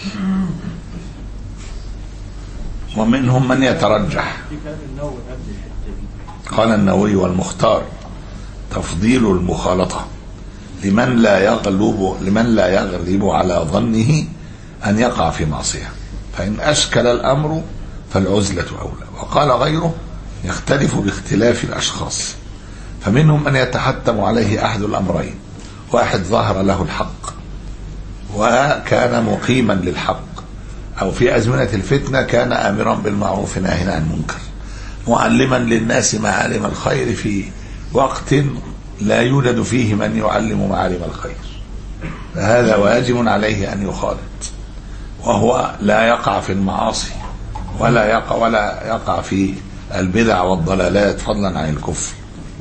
ومنهم من يترجح في كلام النووي قبل الحته دي قال النووي والمختار تفضيل المخالطة لمن لا يغلب لمن لا يغلب على ظنه أن يقع في معصية فإن أشكل الأمر فالعزلة أولى وقال غيره يختلف باختلاف الأشخاص فمنهم من يتحتم عليه أحد الأمرين واحد ظهر له الحق وكان مقيما للحق أو في أزمنة الفتنة كان آمرا بالمعروف ناهيا عن المنكر معلما للناس معالم الخير في وقت لا يوجد فيه من يعلم معالم الخير فهذا واجب عليه أن يخالط وهو لا يقع في المعاصي ولا يقع ولا يقع في البدع والضلالات فضلا عن الكفر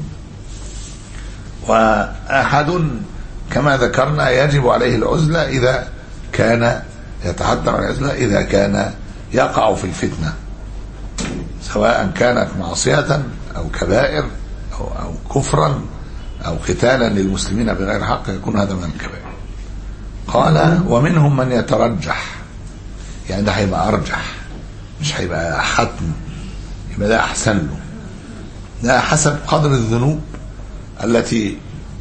وأحد كما ذكرنا يجب عليه العزلة إذا كان يتحدث عن العزلة إذا كان يقع في الفتنة سواء كانت معصية أو كبائر أو, أو كفرا أو قتالا للمسلمين بغير حق يكون هذا من الكبائر قال ومنهم من يترجح يعني ده هيبقى أرجح مش هيبقى حتم يبقى ده أحسن له ده حسب قدر الذنوب التي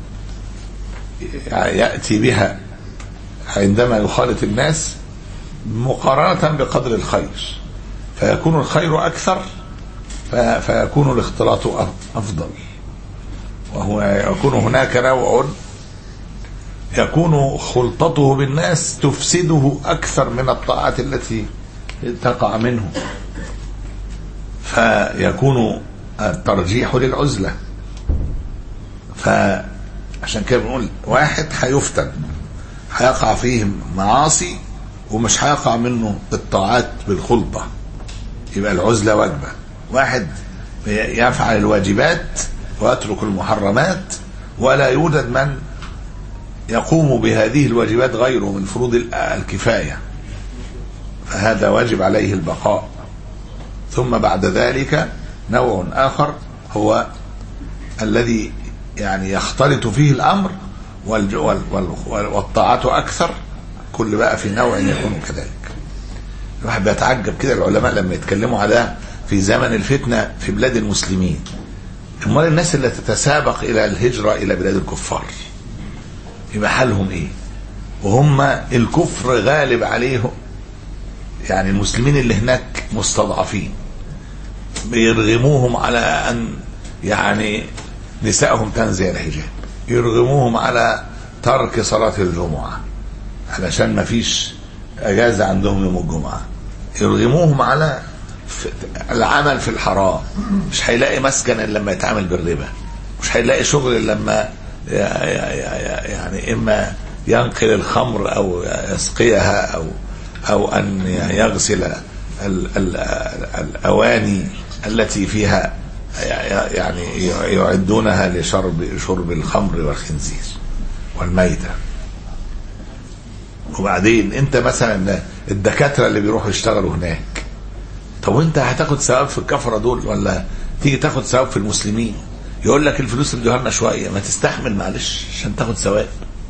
يأتي بها عندما يخالط الناس مقارنة بقدر الخير فيكون الخير أكثر في- فيكون الاختلاط أف- أفضل وهو يكون هناك نوع يكون خلطته بالناس تفسده أكثر من الطاعات التي تقع منه فيكون الترجيح للعزلة فعشان كده بنقول واحد هيفتن هيقع فيه معاصي ومش هيقع منه الطاعات بالخلطة يبقى العزلة واجبة واحد يفعل الواجبات ويترك المحرمات ولا يوجد من يقوم بهذه الواجبات غيره من فروض الكفاية فهذا واجب عليه البقاء ثم بعد ذلك نوع آخر هو الذي يعني يختلط فيه الأمر والج- وال- وال- والطاعة أكثر كل بقى في نوع يكون كذلك الواحد بيتعجب كده العلماء لما يتكلموا على في زمن الفتنة في بلاد المسلمين امال الناس اللي تتسابق الى الهجرة الى بلاد الكفار يبقى حالهم ايه وهم الكفر غالب عليهم يعني المسلمين اللي هناك مستضعفين بيرغموهم على ان يعني نسائهم تنزع الحجاب يرغموهم على ترك صلاة الجمعة علشان ما فيش اجازة عندهم يوم الجمعة يرغموهم على ف- العمل في الحرام مش هيلاقي مسكن الا لما يتعامل بالربا مش هيلاقي شغل إلا لما ي- ي- ي- يعني اما ينقل الخمر او يسقيها او او ان يغسل ال- ال- الاواني التي فيها يعني يعدونها لشرب شرب الخمر والخنزير والميته وبعدين انت مثلا الدكاتره اللي بيروحوا يشتغلوا هناك طب وانت هتاخد ثواب في الكفره دول ولا تيجي تاخد ثواب في المسلمين يقول لك الفلوس اللي ادوها لنا شويه ما تستحمل معلش عشان تاخد ثواب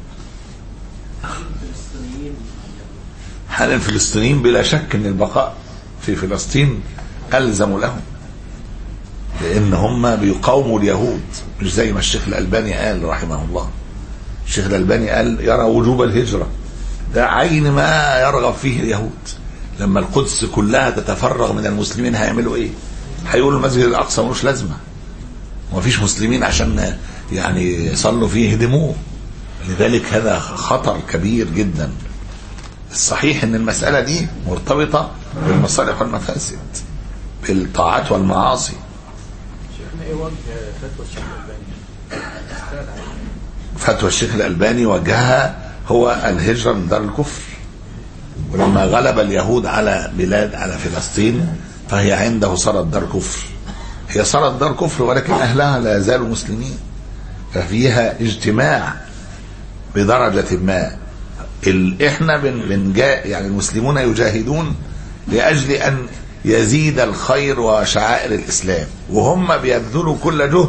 حال الفلسطينيين بلا شك ان البقاء في فلسطين الزم لهم لان هم بيقاوموا اليهود مش زي ما الشيخ الالباني قال رحمه الله الشيخ الالباني قال يرى وجوب الهجره ده عين ما يرغب فيه اليهود لما القدس كلها تتفرغ من المسلمين هيعملوا ايه هيقولوا المسجد الاقصى ملوش لازمه ومفيش مسلمين عشان يعني يصلوا فيه يهدموه لذلك هذا خطر كبير جدا الصحيح ان المساله دي مرتبطه بالمصالح والمفاسد بالطاعات والمعاصي شيخنا ايه وجه فتوى الشيخ الالباني؟ فتوى الشيخ الألباني وجهها هو الهجرة من دار الكفر ولما غلب اليهود على بلاد على فلسطين فهي عنده صارت دار كفر هي صارت دار كفر ولكن أهلها لا يزالوا مسلمين ففيها اجتماع بدرجة ما ال... احنا بن... بنجا... يعني المسلمون يجاهدون لأجل أن يزيد الخير وشعائر الإسلام وهم بيبذلوا كل جهد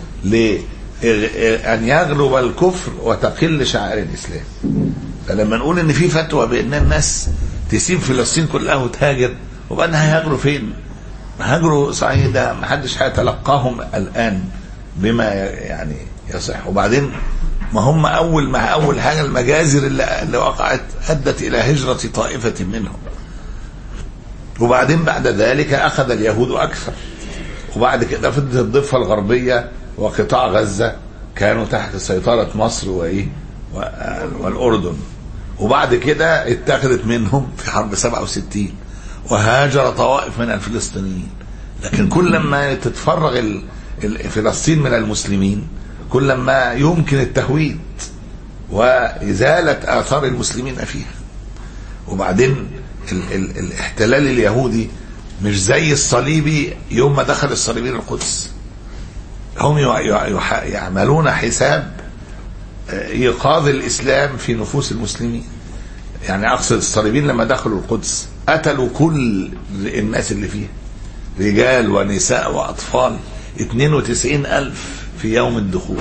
لأن يغلب الكفر وتقل شعائر الإسلام فلما نقول ان في فتوى بان الناس تسيب فلسطين كلها وتهاجر وبعدين هيهاجروا فين؟ هاجروا صحيح ده محدش هيتلقاهم الان بما يعني يصح وبعدين ما هم اول ما اول حاجه المجازر اللي, اللي وقعت ادت الى هجره طائفه منهم وبعدين بعد ذلك اخذ اليهود اكثر وبعد كده فضلت الضفه الغربيه وقطاع غزه كانوا تحت سيطره مصر وايه و- والاردن وبعد كده اتخذت منهم في حرب 67 وهاجر طوائف من الفلسطينيين لكن كل ما تتفرغ ال- ال- فلسطين من المسلمين كل ما يمكن التهويد وإزالة آثار المسلمين فيها وبعدين ال ال الاحتلال اليهودي مش زي الصليبي يوم ما دخل الصليبيين القدس هم يع- يع- يح- يعملون حساب ايقاظ الاسلام في نفوس المسلمين يعني اقصد الصليبيين لما دخلوا القدس قتلوا كل الناس اللي فيها رجال ونساء واطفال 92 الف في يوم الدخول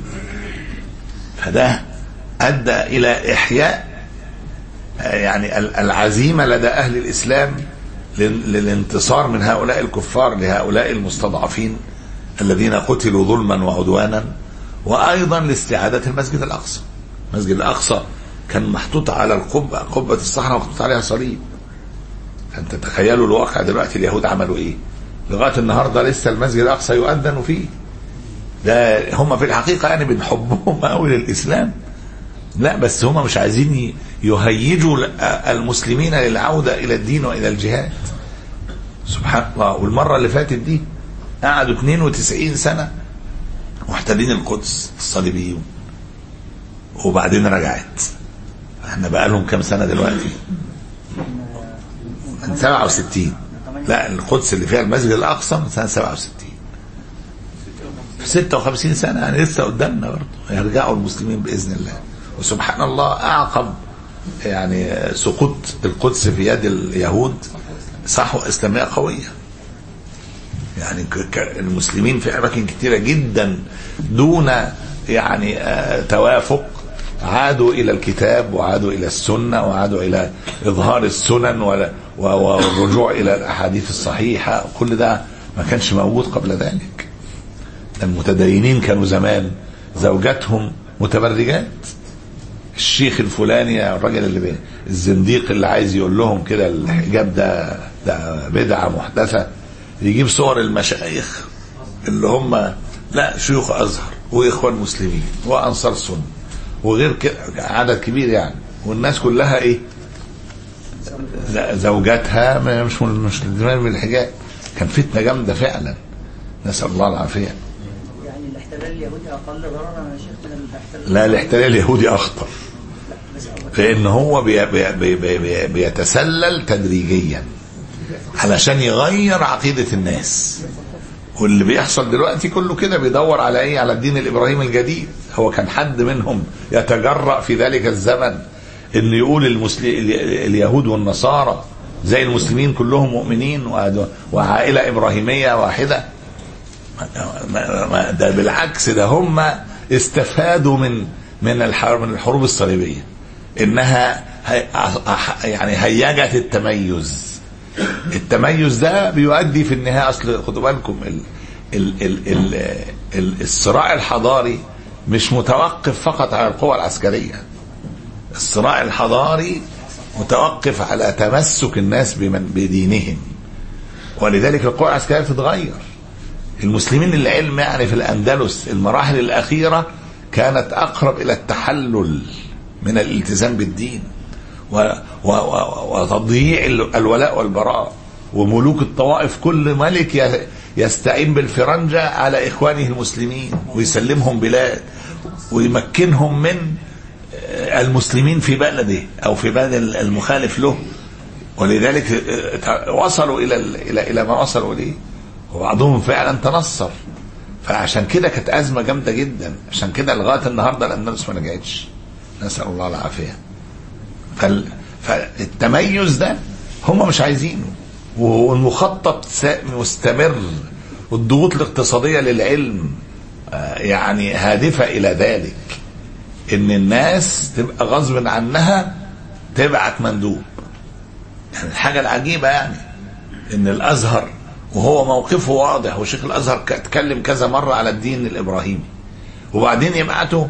فده ادى الى احياء آه، يعني ال- العزيمه لدى اهل الاسلام لل- للانتصار من هؤلاء الكفار لهؤلاء المستضعفين الذين قتلوا ظلما وعدوانا وايضا لاستعاده المسجد الاقصى المسجد الاقصى كان محطوط على القبه قبه الصحراء محطوط عليها صليب فانت تخيلوا الواقع دلوقتي اليهود عملوا ايه لغايه النهارده لسه المسجد الاقصى يؤذن فيه ده هم في الحقيقه يعني بنحبهم قوي للاسلام لا بس هم مش عايزين ي- يهيجوا ال- المسلمين للعودة إلى الدين وإلى الجهاد سبحان الله والمرة اللي فاتت دي قعدوا 92 سنة محتلين القدس الصليبيون وبعدين رجعت احنا بقى لهم كام سنة دلوقتي من 67 لا القدس اللي فيها المسجد الأقصى من سنة 67 في 56 سنة يعني لسه قدامنا برضه يرجعوا المسلمين بإذن الله وسبحان الله أعقب يعني سقوط القدس في يد اليهود صحوة إسلامية قوية يعني ك- ك- المسلمين في أماكن كثيرة جدا دون يعني آه، توافق عادوا إلى الكتاب وعادوا إلى السنة وعادوا إلى إظهار السنن ولا- و- والرجوع إلى الأحاديث الصحيحة كل ده ما كانش موجود قبل ذلك المتدينين كانوا زمان زوجاتهم متبرجات الشيخ الفلاني الراجل اللي بي الزنديق اللي عايز يقول لهم كده الحجاب ده ده بدعه محدثه يجيب صور المشايخ اللي هم لا شيوخ ازهر واخوان مسلمين وانصار سنه وغير كده عدد كبير يعني والناس كلها ايه ز- زوجاتها ما- مش مش ملتزمين بالحجاب كان فتنه جامده فعلا نسال الله العافيه يعني الاحتلال اليهودي اقل ضررا يا شيخ من الاحتلال لا الاحتلال اليهودي اخطر بس لان هو بي بي بي بي بي بيتسلل تدريجيا علشان يغير عقيده الناس واللي بيحصل دلوقتي كله كده بيدور على ايه على الدين الابراهيمي الجديد هو كان حد منهم يتجرأ في ذلك الزمن ان يقول المسل... اليهود والنصارى زي المسلمين كلهم مؤمنين وع- وعائله ابراهيميه واحده ما- ما- ده بالعكس ده هم استفادوا من من الحرب من الحروب الصليبيه انها هي أح- يعني هيجت التميز التميز ده بيؤدي في النهايه اصل خدوا بالكم ال ال ال ال ال الصراع الحضاري مش متوقف فقط على القوى العسكريه الصراع الحضاري متوقف على تمسك الناس بمن بدينهم ولذلك القوى العسكريه بتتغير المسلمين العلم يعني في الأندلس المراحل الأخيرة كانت أقرب إلى التحلل من الالتزام بالدين و و و وتضييع ال- الولاء والبراء وملوك الطوائف كل ملك ي- يستعين بالفرنجة على إخوانه المسلمين ويسلمهم بلاد ويمكنهم من آه، المسلمين في بلده أو في بلد المخالف له ولذلك آه، وصلوا إلى ال- إلى إلى ما وصلوا إليه وبعضهم فعلا تنصر فعشان كده كانت ازمه جامده جدا عشان كده لغايه النهارده الاندلس ما رجعتش نسال الله العافيه فال... فالتميز ده هم مش عايزينه والمخطط سا- مستمر والضغوط الاقتصاديه للعلم آه، يعني هادفه الى ذلك ان الناس تبقى غصب عنها تبعت مندوب يعني الحاجه العجيبه يعني ان الازهر وهو موقفه واضح وشيخ الازهر ك- اتكلم كذا مره على الدين الابراهيمي وبعدين يبعته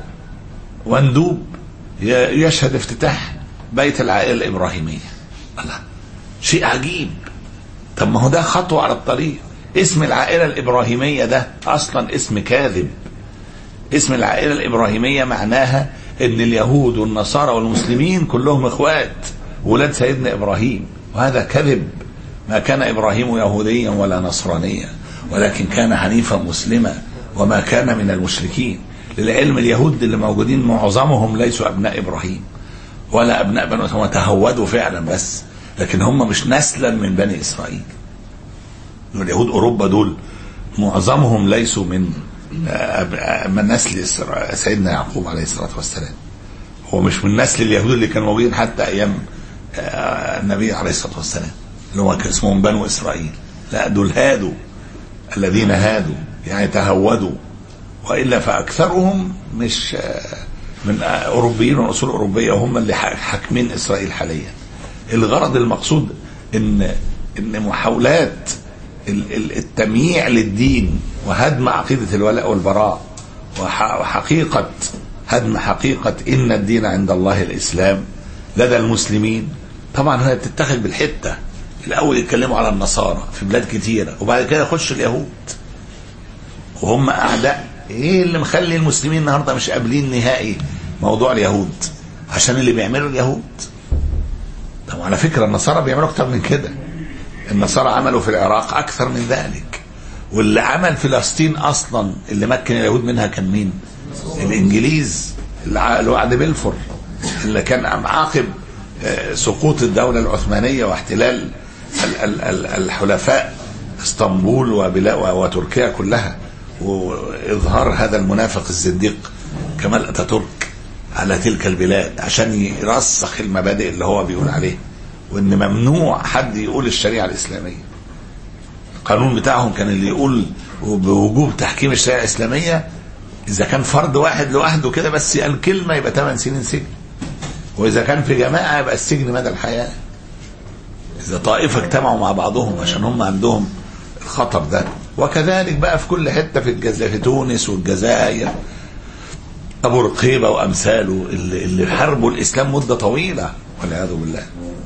مندوب ي- يشهد افتتاح بيت العائله الابراهيميه الله شيء عجيب طب ما هو ده خطوه على الطريق اسم العائله الابراهيميه ده اصلا اسم كاذب اسم العائله الابراهيميه معناها ان اليهود والنصارى والمسلمين كلهم اخوات ولاد سيدنا ابراهيم وهذا كذب ما كان ابراهيم يهوديا ولا نصرانيا ولكن كان حنيفا مسلما وما كان من المشركين للعلم اليهود اللي موجودين معظمهم ليسوا ابناء ابراهيم ولا ابناء بني هم تهودوا فعلا بس لكن هم مش نسلا من بني اسرائيل دول يهود اوروبا دول معظمهم ليسوا من آه، أب- آه، من نسل إسرا- سيدنا يعقوب عليه الصلاه والسلام هو مش من نسل اليهود اللي كانوا موجودين حتى ايام آه، النبي عليه الصلاه والسلام اللي هم كان اسمهم بنو اسرائيل لا دول هادوا الذين هادوا يعني تهودوا والا فاكثرهم مش آه، من آه، اوروبيين واصول اوروبيه وهم اللي ح- حاكمين اسرائيل حاليا الغرض المقصود ان ان محاولات ال- ال- التمييع للدين وهدم عقيده الولاء والبراء وح- وحقيقه هدم حقيقه ان الدين عند الله الاسلام لدى المسلمين طبعا هي بتتخذ بالحته الاول يتكلموا على النصارى في بلاد كتيره وبعد كده يخش اليهود وهم اعداء ايه اللي مخلي المسلمين النهارده مش قابلين نهائي موضوع اليهود عشان اللي بيعملوا اليهود طب على فكرة النصارى بيعملوا أكتر من كده النصارى عملوا في العراق أكثر من ذلك واللي عمل فلسطين أصلا اللي مكن اليهود منها كان مين الإنجليز اللي ع- اللي وعد بلفور اللي كان عاقب آه، سقوط الدولة العثمانية واحتلال ال- ال- ال- الحلفاء اسطنبول وبلا- وتركيا كلها واظهار هذا المنافق الزنديق كمال اتاتورك على تلك البلاد عشان يرسخ المبادئ اللي هو بيقول عليها وان ممنوع حد يقول الشريعه الاسلاميه القانون بتاعهم كان اللي يقول بوجوب تحكيم الشريعه الاسلاميه اذا كان فرد واحد لوحده كده بس قال كلمه يبقى 8 سنين سجن واذا كان في جماعه يبقى السجن مدى الحياه اذا طائفه اجتمعوا مع بعضهم عشان هم عندهم الخطر ده وكذلك بقى في كل حته في الجزائر في تونس والجزائر ابو رقيبه وامثاله اللي, اللي حاربوا الاسلام مده طويله والعياذ بالله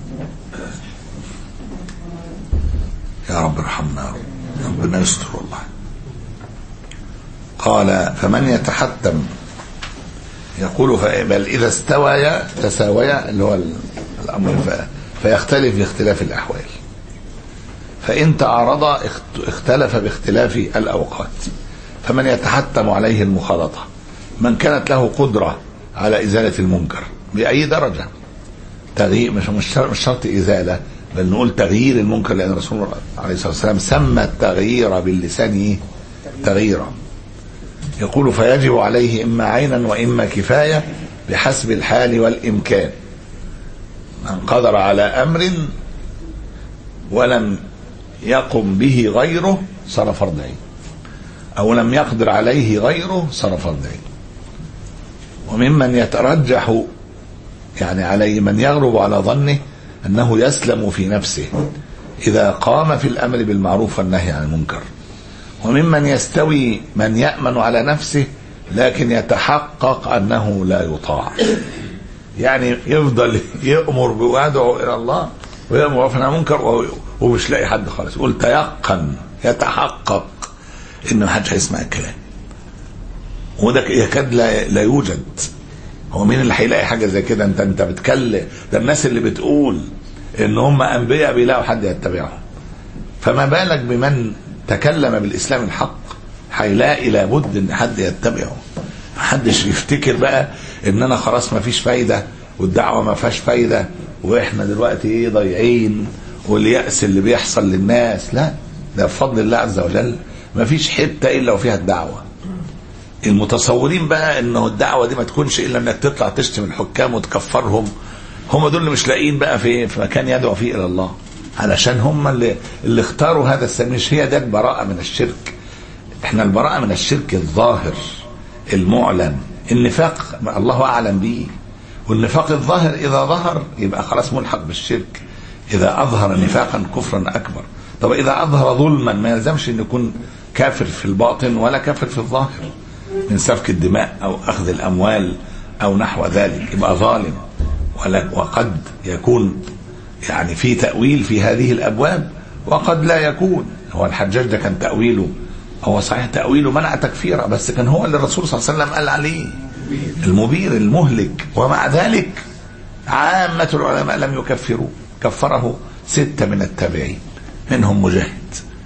يا رب ارحمنا يا رب ربنا يستر والله قال فمن يتحتم يقول ف- بل اذا استويا تساويا اللي هو ال- الامر ف- فيختلف باختلاف الاحوال فإن تعارض اخت- اختلف باختلاف الأوقات فمن يتحتم عليه المخالطة من كانت له قدرة على إزالة المنكر بأي درجة تغيير مش مش شرط, مش شرط إزالة بل نقول تغيير المنكر لأن الرسول الله عليه الصلاة والسلام سمى التغيير باللسان إيه؟ تغييرا يقول فيجب عليه إما عينا وإما كفاية بحسب الحال والإمكان من قدر على أمر ولم يقم به غيره صار فرض عين او لم يقدر عليه غيره صار فرض عين وممن يترجح يعني عليه من يغلب على ظنه انه يسلم في نفسه اذا قام في الامر بالمعروف والنهي عن المنكر وممن يستوي من يامن على نفسه لكن يتحقق انه لا يطاع يعني يفضل يأمر ويدعو إلى الله ويأمر بالمعروف والنهي عن المنكر وهو- ومش لاقي حد خالص يقول تيقن يتحقق إن ما حدش هيسمع الكلام وده يكاد لا, لا يوجد هو مين اللي هيلاقي حاجة زي كده انت انت بتكلم ده الناس اللي بتقول ان هم انبياء بيلاقوا حد يتبعهم فما بالك بمن تكلم بالاسلام الحق هيلاقي لابد ان حد يتبعه محدش يفتكر بقى ان انا خلاص ما فيش فايده والدعوه ما فيهاش فايده واحنا دلوقتي ايه ضايعين واليأس اللي بيحصل للناس لا ده بفضل الله عز وجل ما فيش حته الا وفيها الدعوه المتصورين بقى انه الدعوه دي ما تكونش الا انك تطلع تشتم الحكام وتكفرهم هم دول اللي مش لاقيين بقى في في مكان يدعو فيه الى الله علشان هم اللي اللي اختاروا هذا السبيل مش هي ده البراءه من الشرك احنا البراءه من الشرك الظاهر المعلن النفاق الله اعلم به والنفاق الظاهر اذا ظهر يبقى خلاص ملحق بالشرك اذا اظهر نفاقا كفرا اكبر طب اذا اظهر ظلما ما يلزمش ان يكون كافر في الباطن ولا كافر في الظاهر من سفك الدماء او اخذ الاموال او نحو ذلك يبقى ظالم ولا- وقد يكون يعني في تأويل في هذه الأبواب وقد لا يكون هو الحجاج ده كان تأويله هو صحيح تأويله منع تكفيره بس كان هو اللي الرسول صلى الله عليه وسلم قال عليه المبير المهلك ومع ذلك عامة العلماء لم يكفروه كفره ستة من التابعين منهم مجاهد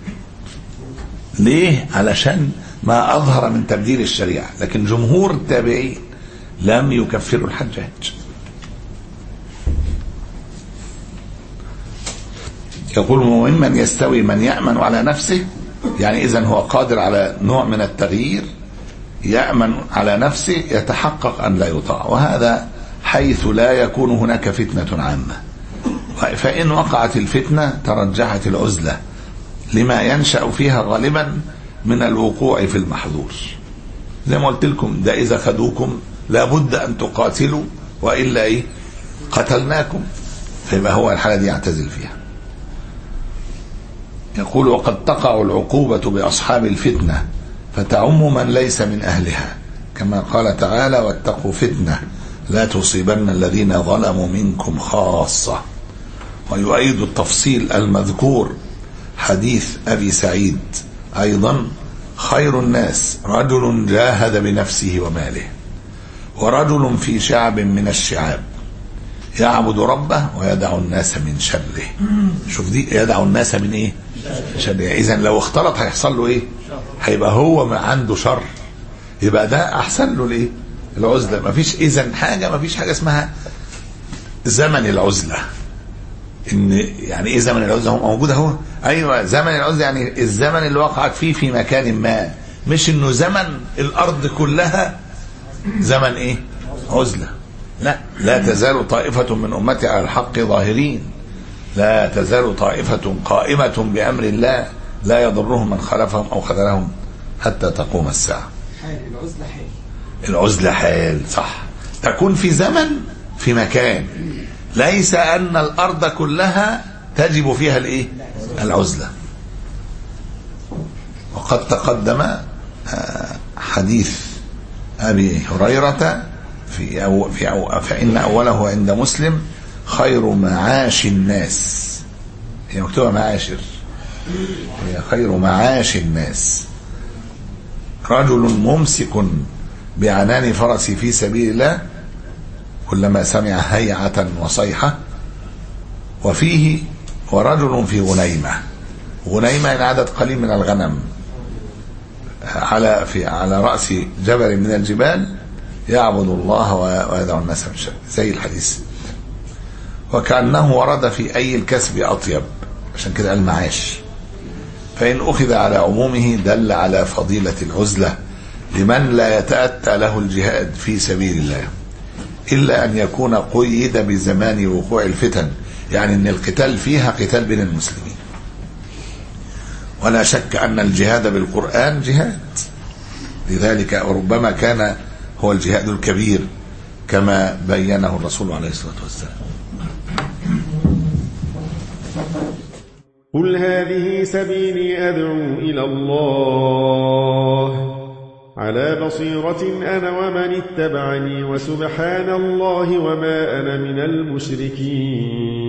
ليه؟ علشان ما أظهر من تبديل الشريعة لكن جمهور التابعين لم يكفروا الحجاج يقول ممن يستوي من يأمن على نفسه يعني إذا هو قادر على نوع من التغيير يأمن على نفسه يتحقق أن لا يطاع وهذا حيث لا يكون هناك فتنة عامة فإن وقعت الفتنة ترجحت العزلة لما ينشأ فيها غالبا من الوقوع في المحظور زي ما قلت لكم ده إذا خدوكم لابد أن تقاتلوا وإلا إيه قتلناكم فيبقى هو الحالة دي يعتزل فيها يقول وقد تقع العقوبة بأصحاب الفتنة فتعم من ليس من أهلها كما قال تعالى واتقوا فتنة لا تصيبن الذين ظلموا منكم خاصة ويؤيد التفصيل المذكور حديث أبي سعيد أيضا خير الناس رجل جاهد بنفسه وماله ورجل في شعب من الشعاب يعبد ربه ويدع الناس من شره شوف دي يدع الناس من ايه شره اذا لو اختلط هيحصل له ايه هيبقى هو ما عنده شر يبقى ده احسن له الايه العزله مفيش اذا حاجه مفيش حاجه اسمها زمن العزله ان يعني ايه زمن العزله هو موجود اهو ايوه زمن العزله يعني الزمن اللي وقعت فيه في مكان ما مش انه زمن الارض كلها زمن ايه عزله لا لا تزال طائفة من أمتي على الحق ظاهرين لا تزال طائفة قائمة بأمر الله لا يضرهم من خلفهم أو خذلهم حتى تقوم الساعة حال العزلة حال العزلة حال صح تكون في زمن في مكان ليس أن الأرض كلها تجب فيها الإيه العزلة وقد تقدم آه، حديث أبي هريرة في أو في أو فإن أوله عند مسلم خير معاش الناس هي مكتوبة معاشر هي خير معاش الناس رجل ممسك بعنان فرسي في سبيل الله كلما سمع هيعة وصيحة وفيه ورجل في غنيمة غنيمة يعني عدد قليل من الغنم على في على رأس جبل من الجبال يعبد الله ويدعو الناس من شر زي الحديث وكأنه ورد في أي الكسب أطيب عشان كده قال معاش فإن أخذ على عمومه دل على فضيلة العزلة لمن لا يتأتى له الجهاد في سبيل الله إلا أن يكون قيد بزمان وقوع الفتن يعني أن القتال فيها قتال بين المسلمين ولا شك أن الجهاد بالقرآن جهاد لذلك ربما كان هو الجهاد الكبير كما بينه الرسول عليه الصلاة والسلام قل هذه سبيلي أدعو إلى الله على بصيرة أنا ومن اتبعني وسبحان الله وما أنا من المشركين